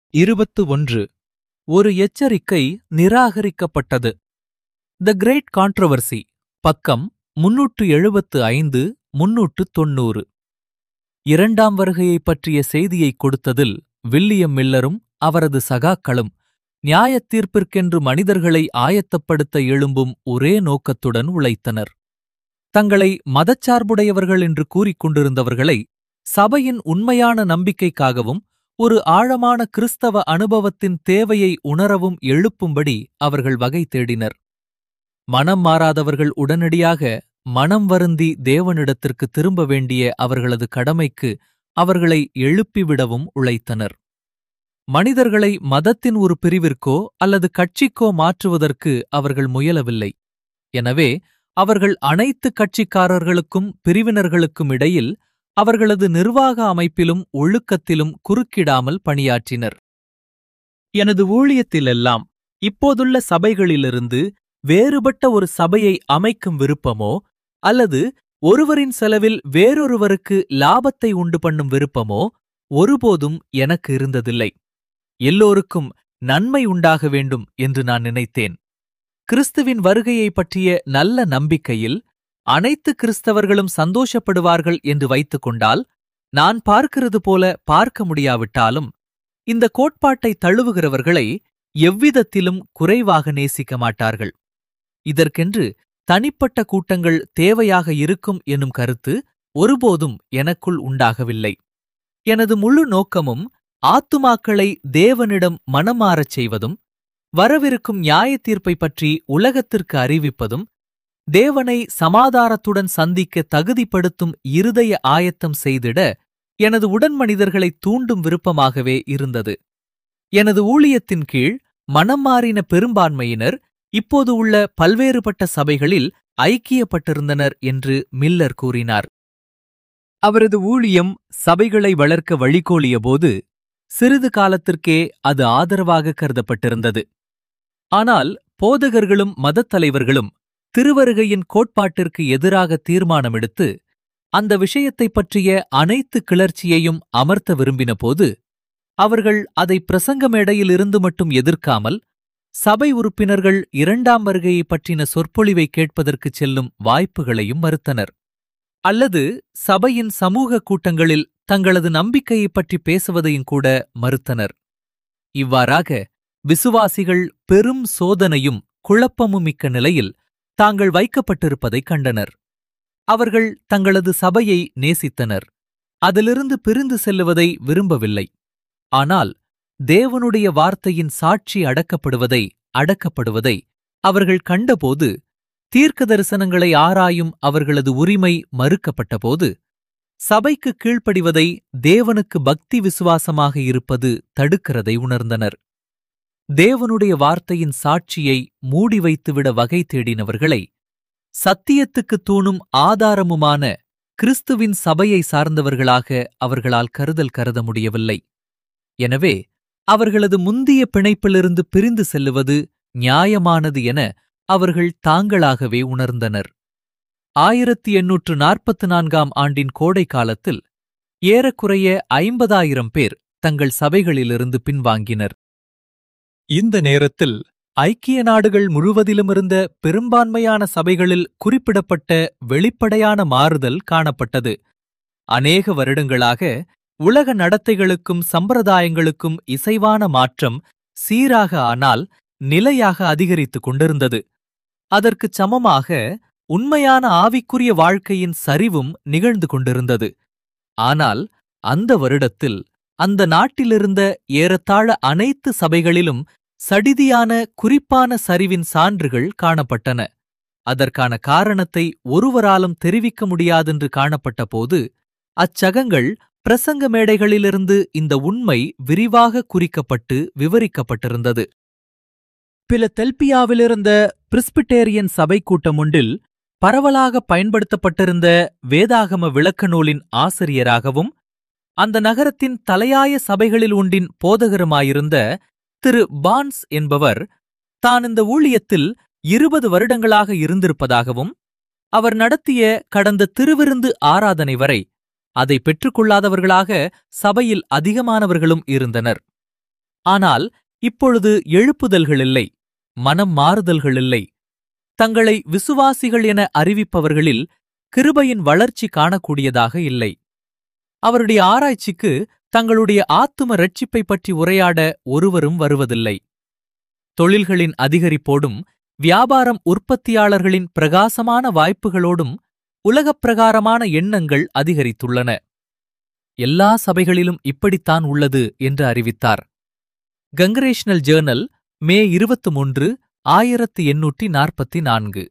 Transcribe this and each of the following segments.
இருபத்து ஒன்று ஒரு எச்சரிக்கை நிராகரிக்கப்பட்டது த கிரேட் கான்ட்ரவர்சி பக்கம் முன்னூற்று எழுபத்து ஐந்து முன்னூற்று தொன்னூறு இரண்டாம் வருகையைப் பற்றிய செய்தியைக் கொடுத்ததில் வில்லியம் மில்லரும் அவரது சகாக்களும் நியாயத் தீர்ப்பிற்கென்று மனிதர்களை ஆயத்தப்படுத்த எழும்பும் ஒரே நோக்கத்துடன் உழைத்தனர் தங்களை மதச்சார்புடையவர்கள் என்று கூறிக் கொண்டிருந்தவர்களை சபையின் உண்மையான நம்பிக்கைக்காகவும் ஒரு ஆழமான கிறிஸ்தவ அனுபவத்தின் தேவையை உணரவும் எழுப்பும்படி அவர்கள் வகை தேடினர் மனம் மாறாதவர்கள் உடனடியாக மனம் வருந்தி தேவனிடத்திற்கு திரும்ப வேண்டிய அவர்களது கடமைக்கு அவர்களை எழுப்பிவிடவும் உழைத்தனர் மனிதர்களை மதத்தின் ஒரு பிரிவிற்கோ அல்லது கட்சிக்கோ மாற்றுவதற்கு அவர்கள் முயலவில்லை எனவே அவர்கள் அனைத்து கட்சிக்காரர்களுக்கும் பிரிவினர்களுக்கும் இடையில் அவர்களது நிர்வாக அமைப்பிலும் ஒழுக்கத்திலும் குறுக்கிடாமல் பணியாற்றினர் எனது ஊழியத்திலெல்லாம் இப்போதுள்ள சபைகளிலிருந்து வேறுபட்ட ஒரு சபையை அமைக்கும் விருப்பமோ அல்லது ஒருவரின் செலவில் வேறொருவருக்கு லாபத்தை உண்டு பண்ணும் விருப்பமோ ஒருபோதும் எனக்கு இருந்ததில்லை எல்லோருக்கும் நன்மை உண்டாக வேண்டும் என்று நான் நினைத்தேன் கிறிஸ்துவின் வருகையைப் பற்றிய நல்ல நம்பிக்கையில் அனைத்து கிறிஸ்தவர்களும் சந்தோஷப்படுவார்கள் என்று வைத்துக் கொண்டால் நான் பார்க்கிறது போல பார்க்க முடியாவிட்டாலும் இந்த கோட்பாட்டை தழுவுகிறவர்களை எவ்விதத்திலும் குறைவாக நேசிக்க மாட்டார்கள் இதற்கென்று தனிப்பட்ட கூட்டங்கள் தேவையாக இருக்கும் என்னும் கருத்து ஒருபோதும் எனக்குள் உண்டாகவில்லை எனது முழு நோக்கமும் ஆத்துமாக்களை தேவனிடம் மனமாறச் செய்வதும் வரவிருக்கும் நியாயத் தீர்ப்பை பற்றி உலகத்திற்கு அறிவிப்பதும் தேவனை சமாதாரத்துடன் சந்திக்க தகுதிப்படுத்தும் இருதய ஆயத்தம் செய்திட எனது உடன்மனிதர்களை தூண்டும் விருப்பமாகவே இருந்தது எனது ஊழியத்தின் கீழ் மனம் மாறின பெரும்பான்மையினர் இப்போது உள்ள பல்வேறுபட்ட சபைகளில் ஐக்கியப்பட்டிருந்தனர் என்று மில்லர் கூறினார் அவரது ஊழியம் சபைகளை வளர்க்க வழிகோலியபோது சிறிது காலத்திற்கே அது ஆதரவாக கருதப்பட்டிருந்தது ஆனால் போதகர்களும் மதத் தலைவர்களும் திருவருகையின் கோட்பாட்டிற்கு எதிராக தீர்மானமெடுத்து அந்த விஷயத்தைப் பற்றிய அனைத்து கிளர்ச்சியையும் அமர்த்த விரும்பினபோது அவர்கள் அதை பிரசங்க மேடையிலிருந்து மட்டும் எதிர்க்காமல் சபை உறுப்பினர்கள் இரண்டாம் வருகையைப் பற்றின சொற்பொழிவை கேட்பதற்குச் செல்லும் வாய்ப்புகளையும் மறுத்தனர் அல்லது சபையின் சமூக கூட்டங்களில் தங்களது நம்பிக்கையைப் பற்றி பேசுவதையும் கூட மறுத்தனர் இவ்வாறாக விசுவாசிகள் பெரும் சோதனையும் குழப்பமும் மிக்க நிலையில் தாங்கள் வைக்கப்பட்டிருப்பதைக் கண்டனர் அவர்கள் தங்களது சபையை நேசித்தனர் அதிலிருந்து பிரிந்து செல்லுவதை விரும்பவில்லை ஆனால் தேவனுடைய வார்த்தையின் சாட்சி அடக்கப்படுவதை அடக்கப்படுவதை அவர்கள் கண்டபோது தீர்க்க தரிசனங்களை ஆராயும் அவர்களது உரிமை மறுக்கப்பட்டபோது சபைக்கு கீழ்ப்படிவதை தேவனுக்கு பக்தி விசுவாசமாக இருப்பது தடுக்கிறதை உணர்ந்தனர் தேவனுடைய வார்த்தையின் சாட்சியை மூடி வைத்துவிட வகை தேடினவர்களை சத்தியத்துக்கு தூணும் ஆதாரமுமான கிறிஸ்துவின் சபையை சார்ந்தவர்களாக அவர்களால் கருதல் கருத முடியவில்லை எனவே அவர்களது முந்திய பிணைப்பிலிருந்து பிரிந்து செல்லுவது நியாயமானது என அவர்கள் தாங்களாகவே உணர்ந்தனர் ஆயிரத்தி எண்ணூற்று நாற்பத்து நான்காம் ஆண்டின் கோடை காலத்தில் ஏறக்குறைய ஐம்பதாயிரம் பேர் தங்கள் சபைகளிலிருந்து பின்வாங்கினர் இந்த நேரத்தில் ஐக்கிய நாடுகள் முழுவதிலுமிருந்த பெரும்பான்மையான சபைகளில் குறிப்பிடப்பட்ட வெளிப்படையான மாறுதல் காணப்பட்டது அநேக வருடங்களாக உலக நடத்தைகளுக்கும் சம்பிரதாயங்களுக்கும் இசைவான மாற்றம் சீராக ஆனால் நிலையாக அதிகரித்துக் கொண்டிருந்தது அதற்குச் சமமாக உண்மையான ஆவிக்குரிய வாழ்க்கையின் சரிவும் நிகழ்ந்து கொண்டிருந்தது ஆனால் அந்த வருடத்தில் அந்த நாட்டிலிருந்த ஏறத்தாழ அனைத்து சபைகளிலும் சடிதியான குறிப்பான சரிவின் சான்றுகள் காணப்பட்டன அதற்கான காரணத்தை ஒருவராலும் தெரிவிக்க முடியாதென்று காணப்பட்ட போது அச்சகங்கள் பிரசங்க மேடைகளிலிருந்து இந்த உண்மை விரிவாக குறிக்கப்பட்டு விவரிக்கப்பட்டிருந்தது பிலதெல்பியாவிலிருந்த பிரிஸ்பிட்டேரியன் சபை கூட்டம் ஒன்றில் பரவலாக பயன்படுத்தப்பட்டிருந்த வேதாகம விளக்க நூலின் ஆசிரியராகவும் அந்த நகரத்தின் தலையாய சபைகளில் ஒன்றின் போதகருமாயிருந்த திரு பான்ஸ் என்பவர் தான் இந்த ஊழியத்தில் இருபது வருடங்களாக இருந்திருப்பதாகவும் அவர் நடத்திய கடந்த திருவிருந்து ஆராதனை வரை அதை பெற்றுக்கொள்ளாதவர்களாக சபையில் அதிகமானவர்களும் இருந்தனர் ஆனால் இப்பொழுது எழுப்புதல்கள் இல்லை மனம் மாறுதல்கள் இல்லை தங்களை விசுவாசிகள் என அறிவிப்பவர்களில் கிருபையின் வளர்ச்சி காணக்கூடியதாக இல்லை அவருடைய ஆராய்ச்சிக்கு தங்களுடைய ஆத்தும ரட்சிப்பை பற்றி உரையாட ஒருவரும் வருவதில்லை தொழில்களின் அதிகரிப்போடும் வியாபாரம் உற்பத்தியாளர்களின் பிரகாசமான வாய்ப்புகளோடும் உலகப் பிரகாரமான எண்ணங்கள் அதிகரித்துள்ளன எல்லா சபைகளிலும் இப்படித்தான் உள்ளது என்று அறிவித்தார் கங்கரேஷனல் ஜேர்னல் மே இருபத்து மூன்று ஆயிரத்து எண்ணூற்றி நாற்பத்தி நான்கு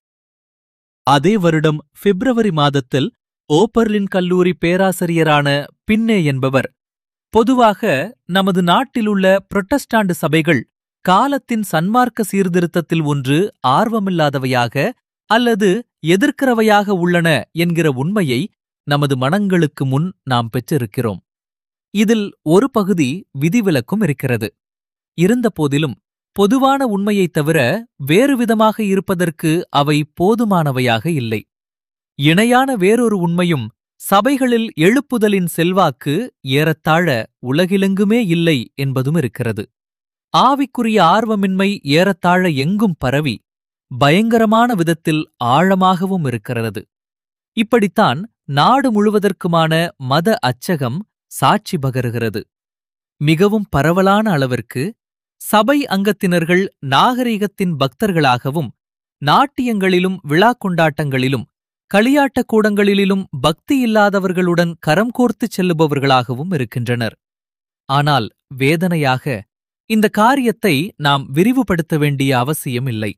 அதே வருடம் பிப்ரவரி மாதத்தில் ஓப்பர்லின் கல்லூரி பேராசிரியரான பின்னே என்பவர் பொதுவாக நமது நாட்டிலுள்ள புரொட்டஸ்டாண்டு சபைகள் காலத்தின் சன்மார்க்க சீர்திருத்தத்தில் ஒன்று ஆர்வமில்லாதவையாக அல்லது எதிர்க்கிறவையாக உள்ளன என்கிற உண்மையை நமது மனங்களுக்கு முன் நாம் பெற்றிருக்கிறோம் இதில் ஒரு பகுதி விதிவிலக்கும் இருக்கிறது இருந்தபோதிலும் பொதுவான உண்மையைத் தவிர வேறு விதமாக இருப்பதற்கு அவை போதுமானவையாக இல்லை இணையான வேறொரு உண்மையும் சபைகளில் எழுப்புதலின் செல்வாக்கு ஏறத்தாழ உலகிலெங்குமே இல்லை என்பதும் இருக்கிறது ஆவிக்குரிய ஆர்வமின்மை ஏறத்தாழ எங்கும் பரவி பயங்கரமான விதத்தில் ஆழமாகவும் இருக்கிறது இப்படித்தான் நாடு முழுவதற்குமான மத அச்சகம் சாட்சி பகருகிறது மிகவும் பரவலான அளவிற்கு சபை அங்கத்தினர்கள் நாகரிகத்தின் பக்தர்களாகவும் நாட்டியங்களிலும் விழா கொண்டாட்டங்களிலும் களியாட்டக் கூடங்களிலும் பக்தி இல்லாதவர்களுடன் கரம் கோர்த்துச் செல்லுபவர்களாகவும் இருக்கின்றனர் ஆனால் வேதனையாக இந்த காரியத்தை நாம் விரிவுபடுத்த வேண்டிய அவசியம் இல்லை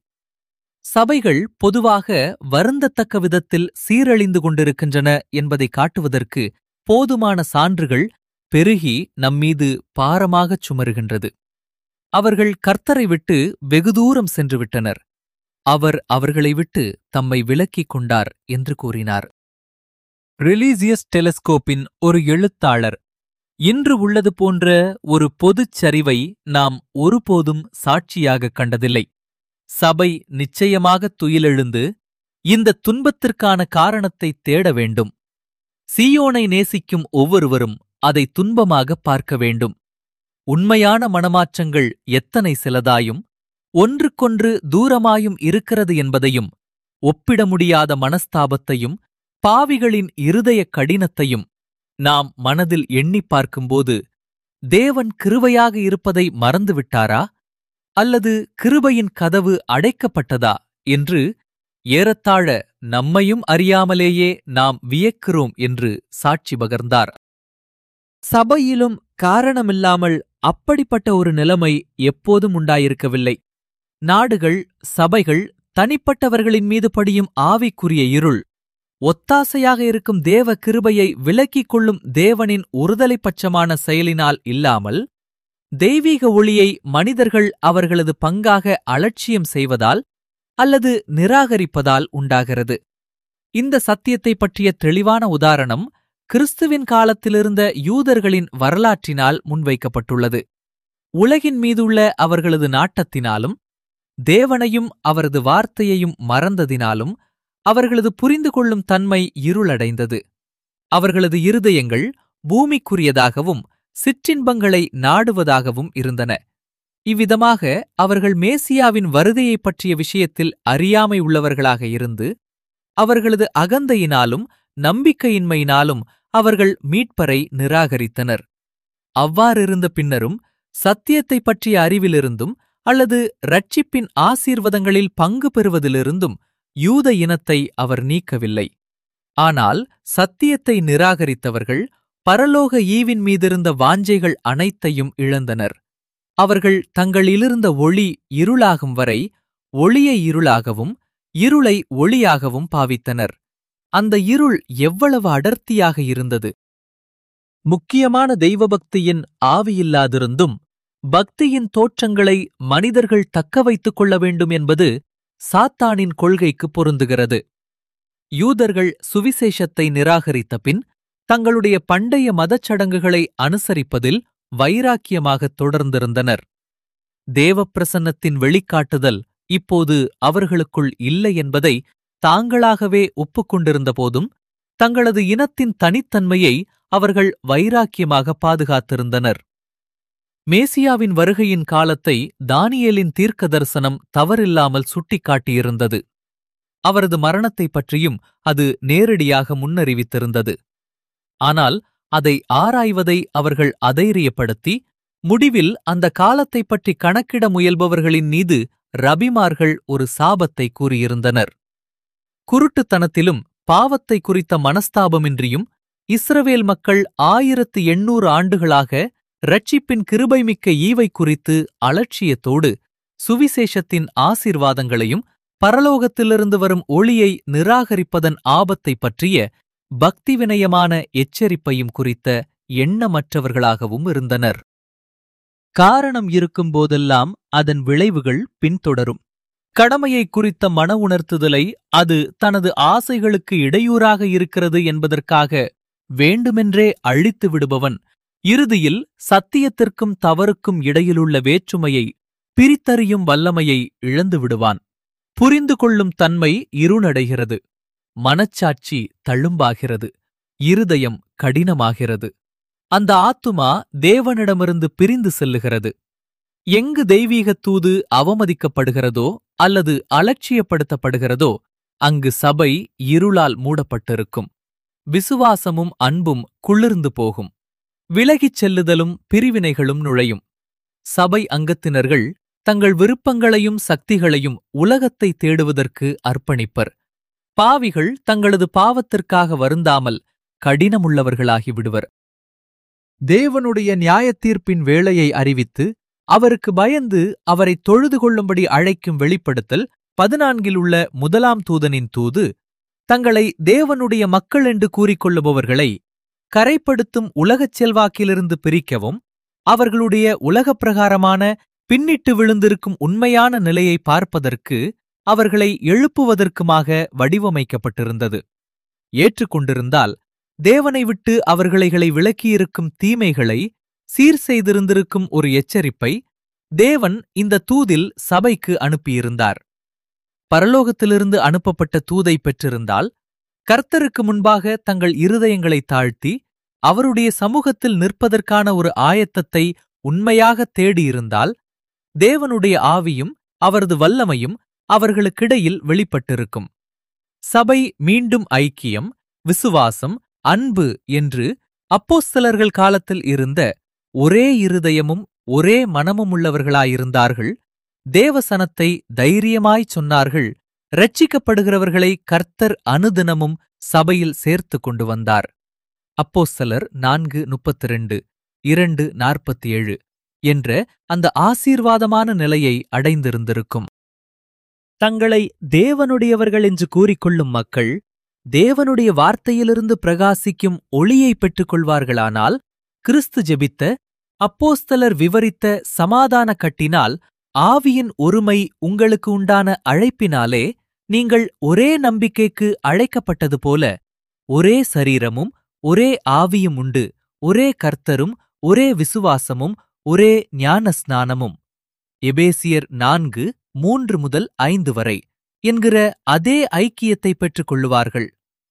சபைகள் பொதுவாக வருந்தத்தக்க விதத்தில் சீரழிந்து கொண்டிருக்கின்றன என்பதை காட்டுவதற்கு போதுமான சான்றுகள் பெருகி நம்மீது பாரமாகச் சுமருகின்றது அவர்கள் கர்த்தரை விட்டு வெகு தூரம் சென்று விட்டனர் அவர் அவர்களை விட்டு தம்மை விலக்கிக் கொண்டார் என்று கூறினார் ரிலீசியஸ் டெலஸ்கோப்பின் ஒரு எழுத்தாளர் இன்று உள்ளது போன்ற ஒரு பொதுச் சரிவை நாம் ஒருபோதும் சாட்சியாக கண்டதில்லை சபை நிச்சயமாக துயிலெழுந்து இந்த துன்பத்திற்கான காரணத்தை தேட வேண்டும் சீயோனை நேசிக்கும் ஒவ்வொருவரும் அதை துன்பமாக பார்க்க வேண்டும் உண்மையான மனமாற்றங்கள் எத்தனை சிலதாயும் ஒன்றுக்கொன்று தூரமாயும் இருக்கிறது என்பதையும் ஒப்பிட முடியாத மனஸ்தாபத்தையும் பாவிகளின் இருதய கடினத்தையும் நாம் மனதில் எண்ணிப் பார்க்கும்போது தேவன் கிருபையாக இருப்பதை மறந்துவிட்டாரா அல்லது கிருபையின் கதவு அடைக்கப்பட்டதா என்று ஏறத்தாழ நம்மையும் அறியாமலேயே நாம் வியக்கிறோம் என்று சாட்சி பகர்ந்தார் சபையிலும் காரணமில்லாமல் அப்படிப்பட்ட ஒரு நிலைமை எப்போதும் உண்டாயிருக்கவில்லை நாடுகள் சபைகள் தனிப்பட்டவர்களின் மீது படியும் ஆவிக்குரிய இருள் ஒத்தாசையாக இருக்கும் தேவ கிருபையை விலக்கிக் கொள்ளும் தேவனின் ஒருதலைப்பட்சமான செயலினால் இல்லாமல் தெய்வீக ஒளியை மனிதர்கள் அவர்களது பங்காக அலட்சியம் செய்வதால் அல்லது நிராகரிப்பதால் உண்டாகிறது இந்த சத்தியத்தை பற்றிய தெளிவான உதாரணம் கிறிஸ்துவின் காலத்திலிருந்த யூதர்களின் வரலாற்றினால் முன்வைக்கப்பட்டுள்ளது உலகின் மீதுள்ள அவர்களது நாட்டத்தினாலும் தேவனையும் அவரது வார்த்தையையும் மறந்ததினாலும் அவர்களது புரிந்து கொள்ளும் தன்மை இருளடைந்தது அவர்களது இருதயங்கள் பூமிக்குரியதாகவும் சிற்றின்பங்களை நாடுவதாகவும் இருந்தன இவ்விதமாக அவர்கள் மேசியாவின் வருகையைப் பற்றிய விஷயத்தில் அறியாமை உள்ளவர்களாக இருந்து அவர்களது அகந்தையினாலும் நம்பிக்கையின்மையினாலும் அவர்கள் மீட்பரை நிராகரித்தனர் அவ்வாறிருந்த பின்னரும் சத்தியத்தைப் பற்றிய அறிவிலிருந்தும் அல்லது ரட்சிப்பின் ஆசீர்வதங்களில் பங்கு பெறுவதிலிருந்தும் யூத இனத்தை அவர் நீக்கவில்லை ஆனால் சத்தியத்தை நிராகரித்தவர்கள் பரலோக ஈவின் மீதிருந்த வாஞ்சைகள் அனைத்தையும் இழந்தனர் அவர்கள் தங்களிலிருந்த ஒளி இருளாகும் வரை ஒளியை இருளாகவும் இருளை ஒளியாகவும் பாவித்தனர் அந்த இருள் எவ்வளவு அடர்த்தியாக இருந்தது முக்கியமான தெய்வபக்தியின் ஆவியில்லாதிருந்தும் பக்தியின் தோற்றங்களை மனிதர்கள் தக்க வைத்துக் கொள்ள வேண்டும் என்பது சாத்தானின் கொள்கைக்கு பொருந்துகிறது யூதர்கள் சுவிசேஷத்தை நிராகரித்த பின் தங்களுடைய பண்டைய மதச்சடங்குகளை அனுசரிப்பதில் வைராக்கியமாக தொடர்ந்திருந்தனர் தேவப்பிரசன்னத்தின் வெளிக்காட்டுதல் இப்போது அவர்களுக்குள் இல்லை என்பதை தாங்களாகவே ஒப்புக்கொண்டிருந்த போதும் தங்களது இனத்தின் தனித்தன்மையை அவர்கள் வைராக்கியமாக பாதுகாத்திருந்தனர் மேசியாவின் வருகையின் காலத்தை தானியேலின் தீர்க்க தரிசனம் தவறில்லாமல் சுட்டிக்காட்டியிருந்தது அவரது மரணத்தைப் பற்றியும் அது நேரடியாக முன்னறிவித்திருந்தது ஆனால் அதை ஆராய்வதை அவர்கள் அதைரியப்படுத்தி முடிவில் அந்த காலத்தைப் பற்றி கணக்கிட முயல்பவர்களின் மீது ரபிமார்கள் ஒரு சாபத்தை கூறியிருந்தனர் குருட்டுத்தனத்திலும் பாவத்தை குறித்த மனஸ்தாபமின்றியும் இஸ்ரவேல் மக்கள் ஆயிரத்து எண்ணூறு ஆண்டுகளாக ரட்சிப்பின் கிருபைமிக்க ஈவை குறித்து அலட்சியத்தோடு சுவிசேஷத்தின் ஆசீர்வாதங்களையும் பரலோகத்திலிருந்து வரும் ஒளியை நிராகரிப்பதன் ஆபத்தைப் பற்றிய பக்தி வினயமான எச்சரிப்பையும் குறித்த எண்ணமற்றவர்களாகவும் இருந்தனர் காரணம் இருக்கும் போதெல்லாம் அதன் விளைவுகள் பின்தொடரும் கடமையை குறித்த மன உணர்த்துதலை அது தனது ஆசைகளுக்கு இடையூறாக இருக்கிறது என்பதற்காக வேண்டுமென்றே அழித்து விடுபவன் இறுதியில் சத்தியத்திற்கும் தவறுக்கும் இடையிலுள்ள வேற்றுமையை பிரித்தறியும் வல்லமையை இழந்து விடுவான் புரிந்து கொள்ளும் தன்மை இருளடைகிறது மனச்சாட்சி தள்ளும்பாகிறது இருதயம் கடினமாகிறது அந்த ஆத்துமா தேவனிடமிருந்து பிரிந்து செல்லுகிறது எங்கு தெய்வீகத் தூது அவமதிக்கப்படுகிறதோ அல்லது அலட்சியப்படுத்தப்படுகிறதோ அங்கு சபை இருளால் மூடப்பட்டிருக்கும் விசுவாசமும் அன்பும் குளிர்ந்து போகும் விலகிச் செல்லுதலும் பிரிவினைகளும் நுழையும் சபை அங்கத்தினர்கள் தங்கள் விருப்பங்களையும் சக்திகளையும் உலகத்தை தேடுவதற்கு அர்ப்பணிப்பர் பாவிகள் தங்களது பாவத்திற்காக வருந்தாமல் கடினமுள்ளவர்களாகி விடுவர் தேவனுடைய நியாயத்தீர்ப்பின் வேளையை அறிவித்து அவருக்கு பயந்து அவரை தொழுது கொள்ளும்படி அழைக்கும் வெளிப்படுத்தல் பதினான்கில் உள்ள முதலாம் தூதனின் தூது தங்களை தேவனுடைய மக்கள் என்று கூறிக்கொள்ளுபவர்களை கரைப்படுத்தும் உலகச் செல்வாக்கிலிருந்து பிரிக்கவும் அவர்களுடைய உலகப் பிரகாரமான பின்னிட்டு விழுந்திருக்கும் உண்மையான நிலையை பார்ப்பதற்கு அவர்களை எழுப்புவதற்குமாக வடிவமைக்கப்பட்டிருந்தது ஏற்றுக்கொண்டிருந்தால் தேவனை விட்டு அவர்களைகளை விலக்கியிருக்கும் தீமைகளை சீர் செய்திருந்திருக்கும் ஒரு எச்சரிப்பை தேவன் இந்த தூதில் சபைக்கு அனுப்பியிருந்தார் பரலோகத்திலிருந்து அனுப்பப்பட்ட தூதை பெற்றிருந்தால் கர்த்தருக்கு முன்பாக தங்கள் இருதயங்களை தாழ்த்தி அவருடைய சமூகத்தில் நிற்பதற்கான ஒரு ஆயத்தத்தை உண்மையாக தேடியிருந்தால் தேவனுடைய ஆவியும் அவரது வல்லமையும் அவர்களுக்கிடையில் வெளிப்பட்டிருக்கும் சபை மீண்டும் ஐக்கியம் விசுவாசம் அன்பு என்று அப்போஸ்தலர்கள் காலத்தில் இருந்த ஒரே இருதயமும் ஒரே மனமுமுள்ளவர்களாயிருந்தார்கள் தேவசனத்தை தைரியமாய்ச் சொன்னார்கள் ரட்சிக்கப்படுகிறவர்களை கர்த்தர் அனுதினமும் சபையில் சேர்த்து கொண்டு வந்தார் அப்போஸ்தலர் நான்கு முப்பத்திரண்டு இரண்டு நாற்பத்தி ஏழு என்ற அந்த ஆசீர்வாதமான நிலையை அடைந்திருந்திருக்கும் தங்களை தேவனுடையவர்கள் என்று கூறிக்கொள்ளும் மக்கள் தேவனுடைய வார்த்தையிலிருந்து பிரகாசிக்கும் ஒளியை பெற்றுக்கொள்வார்களானால் கிறிஸ்து ஜெபித்த அப்போஸ்தலர் விவரித்த சமாதான கட்டினால் ஆவியின் ஒருமை உங்களுக்கு உண்டான அழைப்பினாலே நீங்கள் ஒரே நம்பிக்கைக்கு அழைக்கப்பட்டது போல ஒரே சரீரமும் ஒரே ஆவியும் உண்டு ஒரே கர்த்தரும் ஒரே விசுவாசமும் ஒரே ஞானஸ்நானமும் எபேசியர் நான்கு மூன்று முதல் ஐந்து வரை என்கிற அதே ஐக்கியத்தை பெற்றுக் கொள்ளுவார்கள்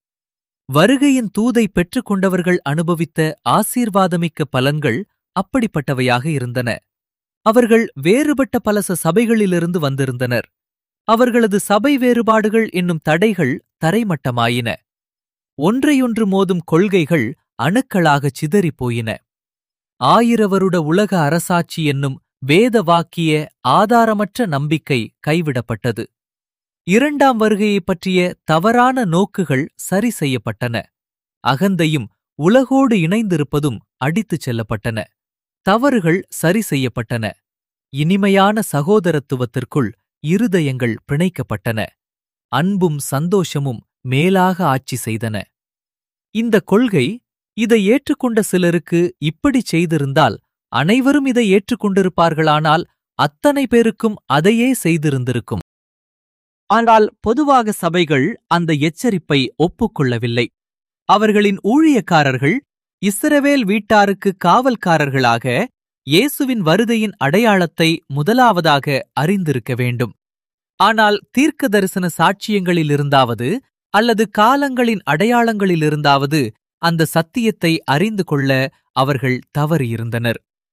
வருகையின் தூதை பெற்றுக் கொண்டவர்கள் அனுபவித்த ஆசீர்வாதமிக்க பலன்கள் அப்படிப்பட்டவையாக இருந்தன அவர்கள் வேறுபட்ட பல சபைகளிலிருந்து வந்திருந்தனர் அவர்களது சபை வேறுபாடுகள் என்னும் தடைகள் தரைமட்டமாயின ஒன்றையொன்று மோதும் கொள்கைகள் அணுக்களாகச் சிதறிப் போயின ஆயிரவருட உலக அரசாட்சி என்னும் வேத வாக்கிய ஆதாரமற்ற நம்பிக்கை கைவிடப்பட்டது இரண்டாம் வருகையைப் பற்றிய தவறான நோக்குகள் சரி செய்யப்பட்டன அகந்தையும் உலகோடு இணைந்திருப்பதும் அடித்துச் செல்லப்பட்டன தவறுகள் சரி செய்யப்பட்டன இனிமையான சகோதரத்துவத்திற்குள் இருதயங்கள் பிணைக்கப்பட்டன அன்பும் சந்தோஷமும் மேலாக ஆட்சி செய்தன இந்த கொள்கை இதை ஏற்றுக்கொண்ட சிலருக்கு இப்படிச் செய்திருந்தால் அனைவரும் இதை ஏற்றுக்கொண்டிருப்பார்களானால் அத்தனை பேருக்கும் அதையே செய்திருந்திருக்கும் ஆனால் பொதுவாக சபைகள் அந்த எச்சரிப்பை ஒப்புக்கொள்ளவில்லை அவர்களின் ஊழியக்காரர்கள் இஸ்ரவேல் வீட்டாருக்கு காவல்காரர்களாக இயேசுவின் வருகையின் அடையாளத்தை முதலாவதாக அறிந்திருக்க வேண்டும் ஆனால் தீர்க்க தரிசன சாட்சியங்களிலிருந்தாவது அல்லது காலங்களின் அடையாளங்களிலிருந்தாவது அந்த சத்தியத்தை அறிந்து கொள்ள அவர்கள் தவறியிருந்தனர்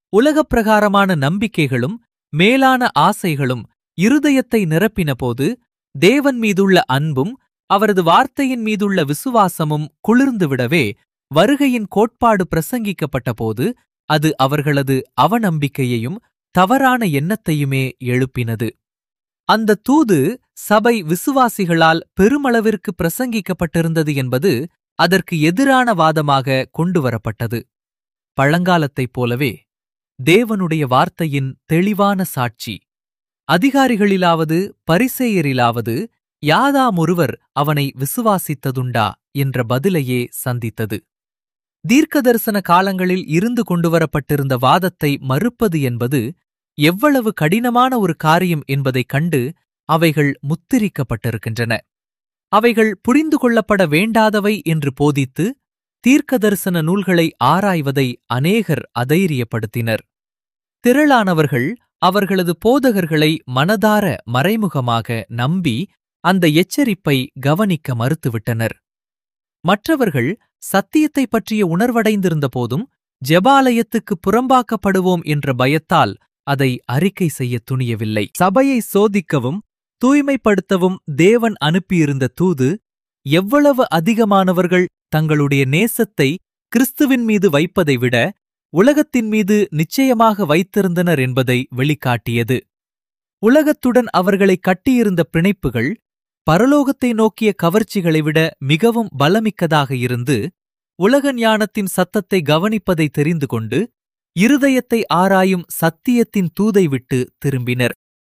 உலகப் பிரகாரமான நம்பிக்கைகளும் மேலான ஆசைகளும் இருதயத்தை நிரப்பினபோது தேவன் மீதுள்ள அன்பும் அவரது வார்த்தையின் மீதுள்ள விசுவாசமும் குளிர்ந்துவிடவே வருகையின் கோட்பாடு பிரசங்கிக்கப்பட்டபோது அது அவர்களது அவநம்பிக்கையையும் தவறான எண்ணத்தையுமே எழுப்பினது அந்த தூது சபை விசுவாசிகளால் பெருமளவிற்கு பிரசங்கிக்கப்பட்டிருந்தது என்பது அதற்கு எதிரான வாதமாக கொண்டுவரப்பட்டது பழங்காலத்தைப் போலவே தேவனுடைய வார்த்தையின் தெளிவான சாட்சி அதிகாரிகளிலாவது பரிசேயரிலாவது யாதாமொருவர் அவனை விசுவாசித்ததுண்டா என்ற பதிலையே சந்தித்தது தீர்க்கதரிசன காலங்களில் இருந்து கொண்டுவரப்பட்டிருந்த வாதத்தை மறுப்பது என்பது எவ்வளவு கடினமான ஒரு காரியம் என்பதைக் கண்டு அவைகள் முத்திரிக்கப்பட்டிருக்கின்றன அவைகள் புரிந்து கொள்ளப்பட வேண்டாதவை என்று போதித்து தீர்க்கதரிசன நூல்களை ஆராய்வதை அநேகர் அதைரியப்படுத்தினர் திரளானவர்கள் அவர்களது போதகர்களை மனதார மறைமுகமாக நம்பி அந்த எச்சரிப்பை கவனிக்க மறுத்துவிட்டனர் மற்றவர்கள் சத்தியத்தை பற்றிய உணர்வடைந்திருந்த போதும் ஜெபாலயத்துக்கு புறம்பாக்கப்படுவோம் என்ற பயத்தால் அதை அறிக்கை செய்ய துணியவில்லை சபையை சோதிக்கவும் தூய்மைப்படுத்தவும் தேவன் அனுப்பியிருந்த தூது எவ்வளவு அதிகமானவர்கள் தங்களுடைய நேசத்தை கிறிஸ்துவின் மீது வைப்பதை விட உலகத்தின் மீது நிச்சயமாக வைத்திருந்தனர் என்பதை வெளிக்காட்டியது உலகத்துடன் அவர்களை கட்டியிருந்த பிணைப்புகள் பரலோகத்தை நோக்கிய கவர்ச்சிகளை விட மிகவும் பலமிக்கதாக இருந்து உலக ஞானத்தின் சத்தத்தை கவனிப்பதை தெரிந்து கொண்டு இருதயத்தை ஆராயும் சத்தியத்தின் தூதை விட்டு திரும்பினர்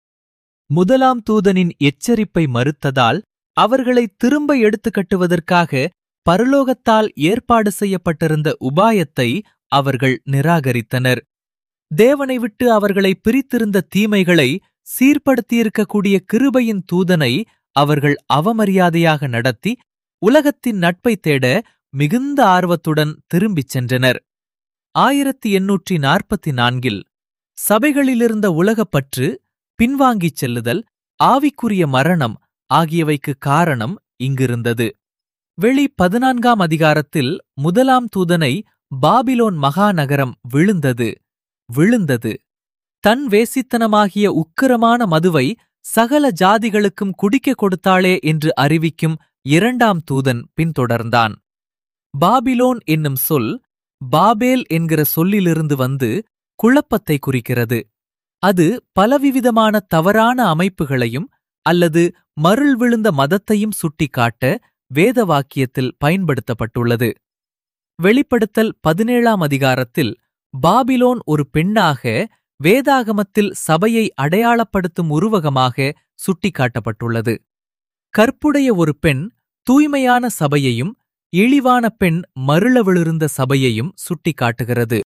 முதலாம் தூதனின் எச்சரிப்பை மறுத்ததால் அவர்களை திரும்ப எடுத்து கட்டுவதற்காக பரலோகத்தால் ஏற்பாடு செய்யப்பட்டிருந்த உபாயத்தை அவர்கள் நிராகரித்தனர் தேவனை விட்டு அவர்களை பிரித்திருந்த தீமைகளை சீர்படுத்தியிருக்கக்கூடிய கிருபையின் தூதனை அவர்கள் அவமரியாதையாக நடத்தி உலகத்தின் நட்பை தேட மிகுந்த ஆர்வத்துடன் திரும்பிச் சென்றனர் ஆயிரத்தி எண்ணூற்றி நாற்பத்தி நான்கில் சபைகளிலிருந்த உலகப்பற்று பின்வாங்கிச் செல்லுதல் ஆவிக்குரிய மரணம் ஆகியவைக்கு காரணம் இங்கிருந்தது வெளி பதினான்காம் அதிகாரத்தில் முதலாம் தூதனை பாபிலோன் மகாநகரம் விழுந்தது விழுந்தது தன் வேசித்தனமாகிய உக்கிரமான மதுவை சகல ஜாதிகளுக்கும் குடிக்கக் கொடுத்தாளே என்று அறிவிக்கும் இரண்டாம் தூதன் பின்தொடர்ந்தான் பாபிலோன் என்னும் சொல் பாபேல் என்கிற சொல்லிலிருந்து வந்து குழப்பத்தை குறிக்கிறது அது பலவிவிதமான தவறான அமைப்புகளையும் அல்லது மருள் விழுந்த மதத்தையும் சுட்டிக்காட்ட வேத வாக்கியத்தில் பயன்படுத்தப்பட்டுள்ளது வெளிப்படுத்தல் பதினேழாம் அதிகாரத்தில் பாபிலோன் ஒரு பெண்ணாக வேதாகமத்தில் சபையை அடையாளப்படுத்தும் உருவகமாக சுட்டிக்காட்டப்பட்டுள்ளது கற்புடைய ஒரு பெண் தூய்மையான சபையையும் இழிவான பெண் மருளவிழுந்த சபையையும் சுட்டிக்காட்டுகிறது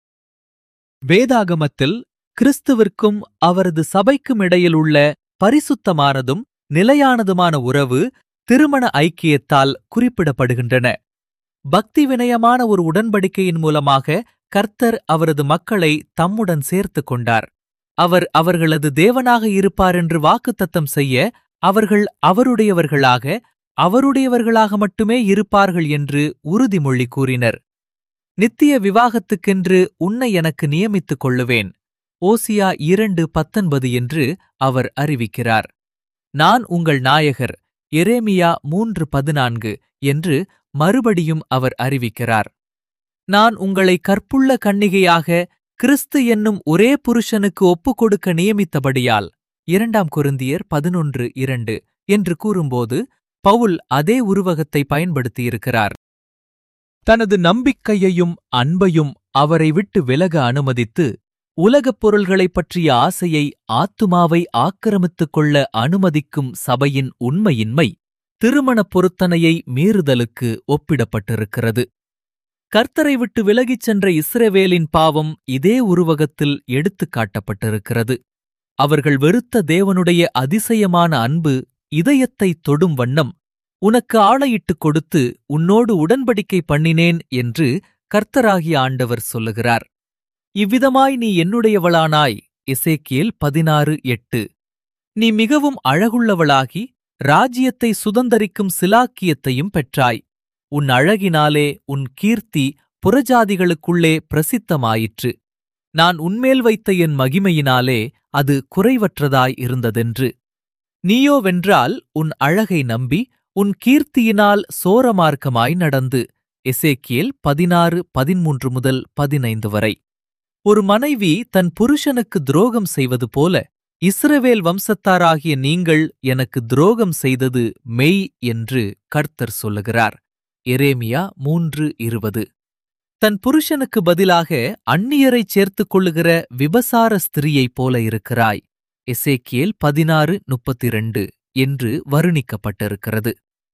வேதாகமத்தில் கிறிஸ்துவிற்கும் அவரது சபைக்கும் இடையில் உள்ள பரிசுத்தமானதும் நிலையானதுமான உறவு திருமண ஐக்கியத்தால் குறிப்பிடப்படுகின்றன பக்தி வினயமான ஒரு உடன்படிக்கையின் மூலமாக கர்த்தர் அவரது மக்களை தம்முடன் சேர்த்துக் கொண்டார் அவர் அவர்களது தேவனாக இருப்பார் என்று வாக்குத்தத்தம் செய்ய அவர்கள் அவருடையவர்களாக அவருடையவர்களாக மட்டுமே இருப்பார்கள் என்று உறுதிமொழி கூறினர் நித்திய விவாகத்துக்கென்று உன்னை எனக்கு நியமித்துக் கொள்ளுவேன் ஓசியா இரண்டு பத்தொன்பது என்று அவர் அறிவிக்கிறார் நான் உங்கள் நாயகர் எரேமியா மூன்று பதினான்கு என்று மறுபடியும் அவர் அறிவிக்கிறார் நான் உங்களை கற்புள்ள கன்னிகையாக கிறிஸ்து என்னும் ஒரே புருஷனுக்கு ஒப்புக் கொடுக்க நியமித்தபடியால் இரண்டாம் கொருந்தியர் பதினொன்று இரண்டு என்று கூறும்போது பவுல் அதே உருவகத்தை பயன்படுத்தியிருக்கிறார் தனது நம்பிக்கையையும் அன்பையும் அவரை விட்டு விலக அனுமதித்து உலகப் பொருள்களைப் பற்றிய ஆசையை ஆத்துமாவை ஆக்கிரமித்துக் கொள்ள அனுமதிக்கும் சபையின் உண்மையின்மை திருமணப் பொருத்தனையை மீறுதலுக்கு ஒப்பிடப்பட்டிருக்கிறது கர்த்தரை விட்டு விலகிச் சென்ற இஸ்ரவேலின் பாவம் இதே உருவகத்தில் எடுத்துக் காட்டப்பட்டிருக்கிறது அவர்கள் வெறுத்த தேவனுடைய அதிசயமான அன்பு இதயத்தை தொடும் வண்ணம் உனக்கு ஆணையிட்டுக் கொடுத்து உன்னோடு உடன்படிக்கை பண்ணினேன் என்று கர்த்தராகிய ஆண்டவர் சொல்லுகிறார் இவ்விதமாய் நீ என்னுடையவளானாய் எசேக்கியேல் பதினாறு எட்டு நீ மிகவும் அழகுள்ளவளாகி ராஜ்யத்தை சுதந்தரிக்கும் சிலாக்கியத்தையும் பெற்றாய் உன் அழகினாலே உன் கீர்த்தி புறஜாதிகளுக்குள்ளே பிரசித்தமாயிற்று நான் உன்மேல் வைத்த என் மகிமையினாலே அது குறைவற்றதாய் இருந்ததென்று நீயோவென்றால் உன் அழகை நம்பி உன் கீர்த்தியினால் சோரமார்க்கமாய் நடந்து எசேக்கியேல் பதினாறு பதிமூன்று முதல் பதினைந்து வரை ஒரு மனைவி தன் புருஷனுக்கு துரோகம் செய்வது போல இஸ்ரவேல் வம்சத்தாராகிய நீங்கள் எனக்கு துரோகம் செய்தது மெய் என்று கர்த்தர் சொல்லுகிறார் எரேமியா மூன்று இருபது தன் புருஷனுக்கு பதிலாக அந்நியரைச் சேர்த்துக் கொள்ளுகிற விபசார ஸ்திரீயைப் போல இருக்கிறாய் எசேக்கியேல் பதினாறு முப்பத்திரண்டு என்று வருணிக்கப்பட்டிருக்கிறது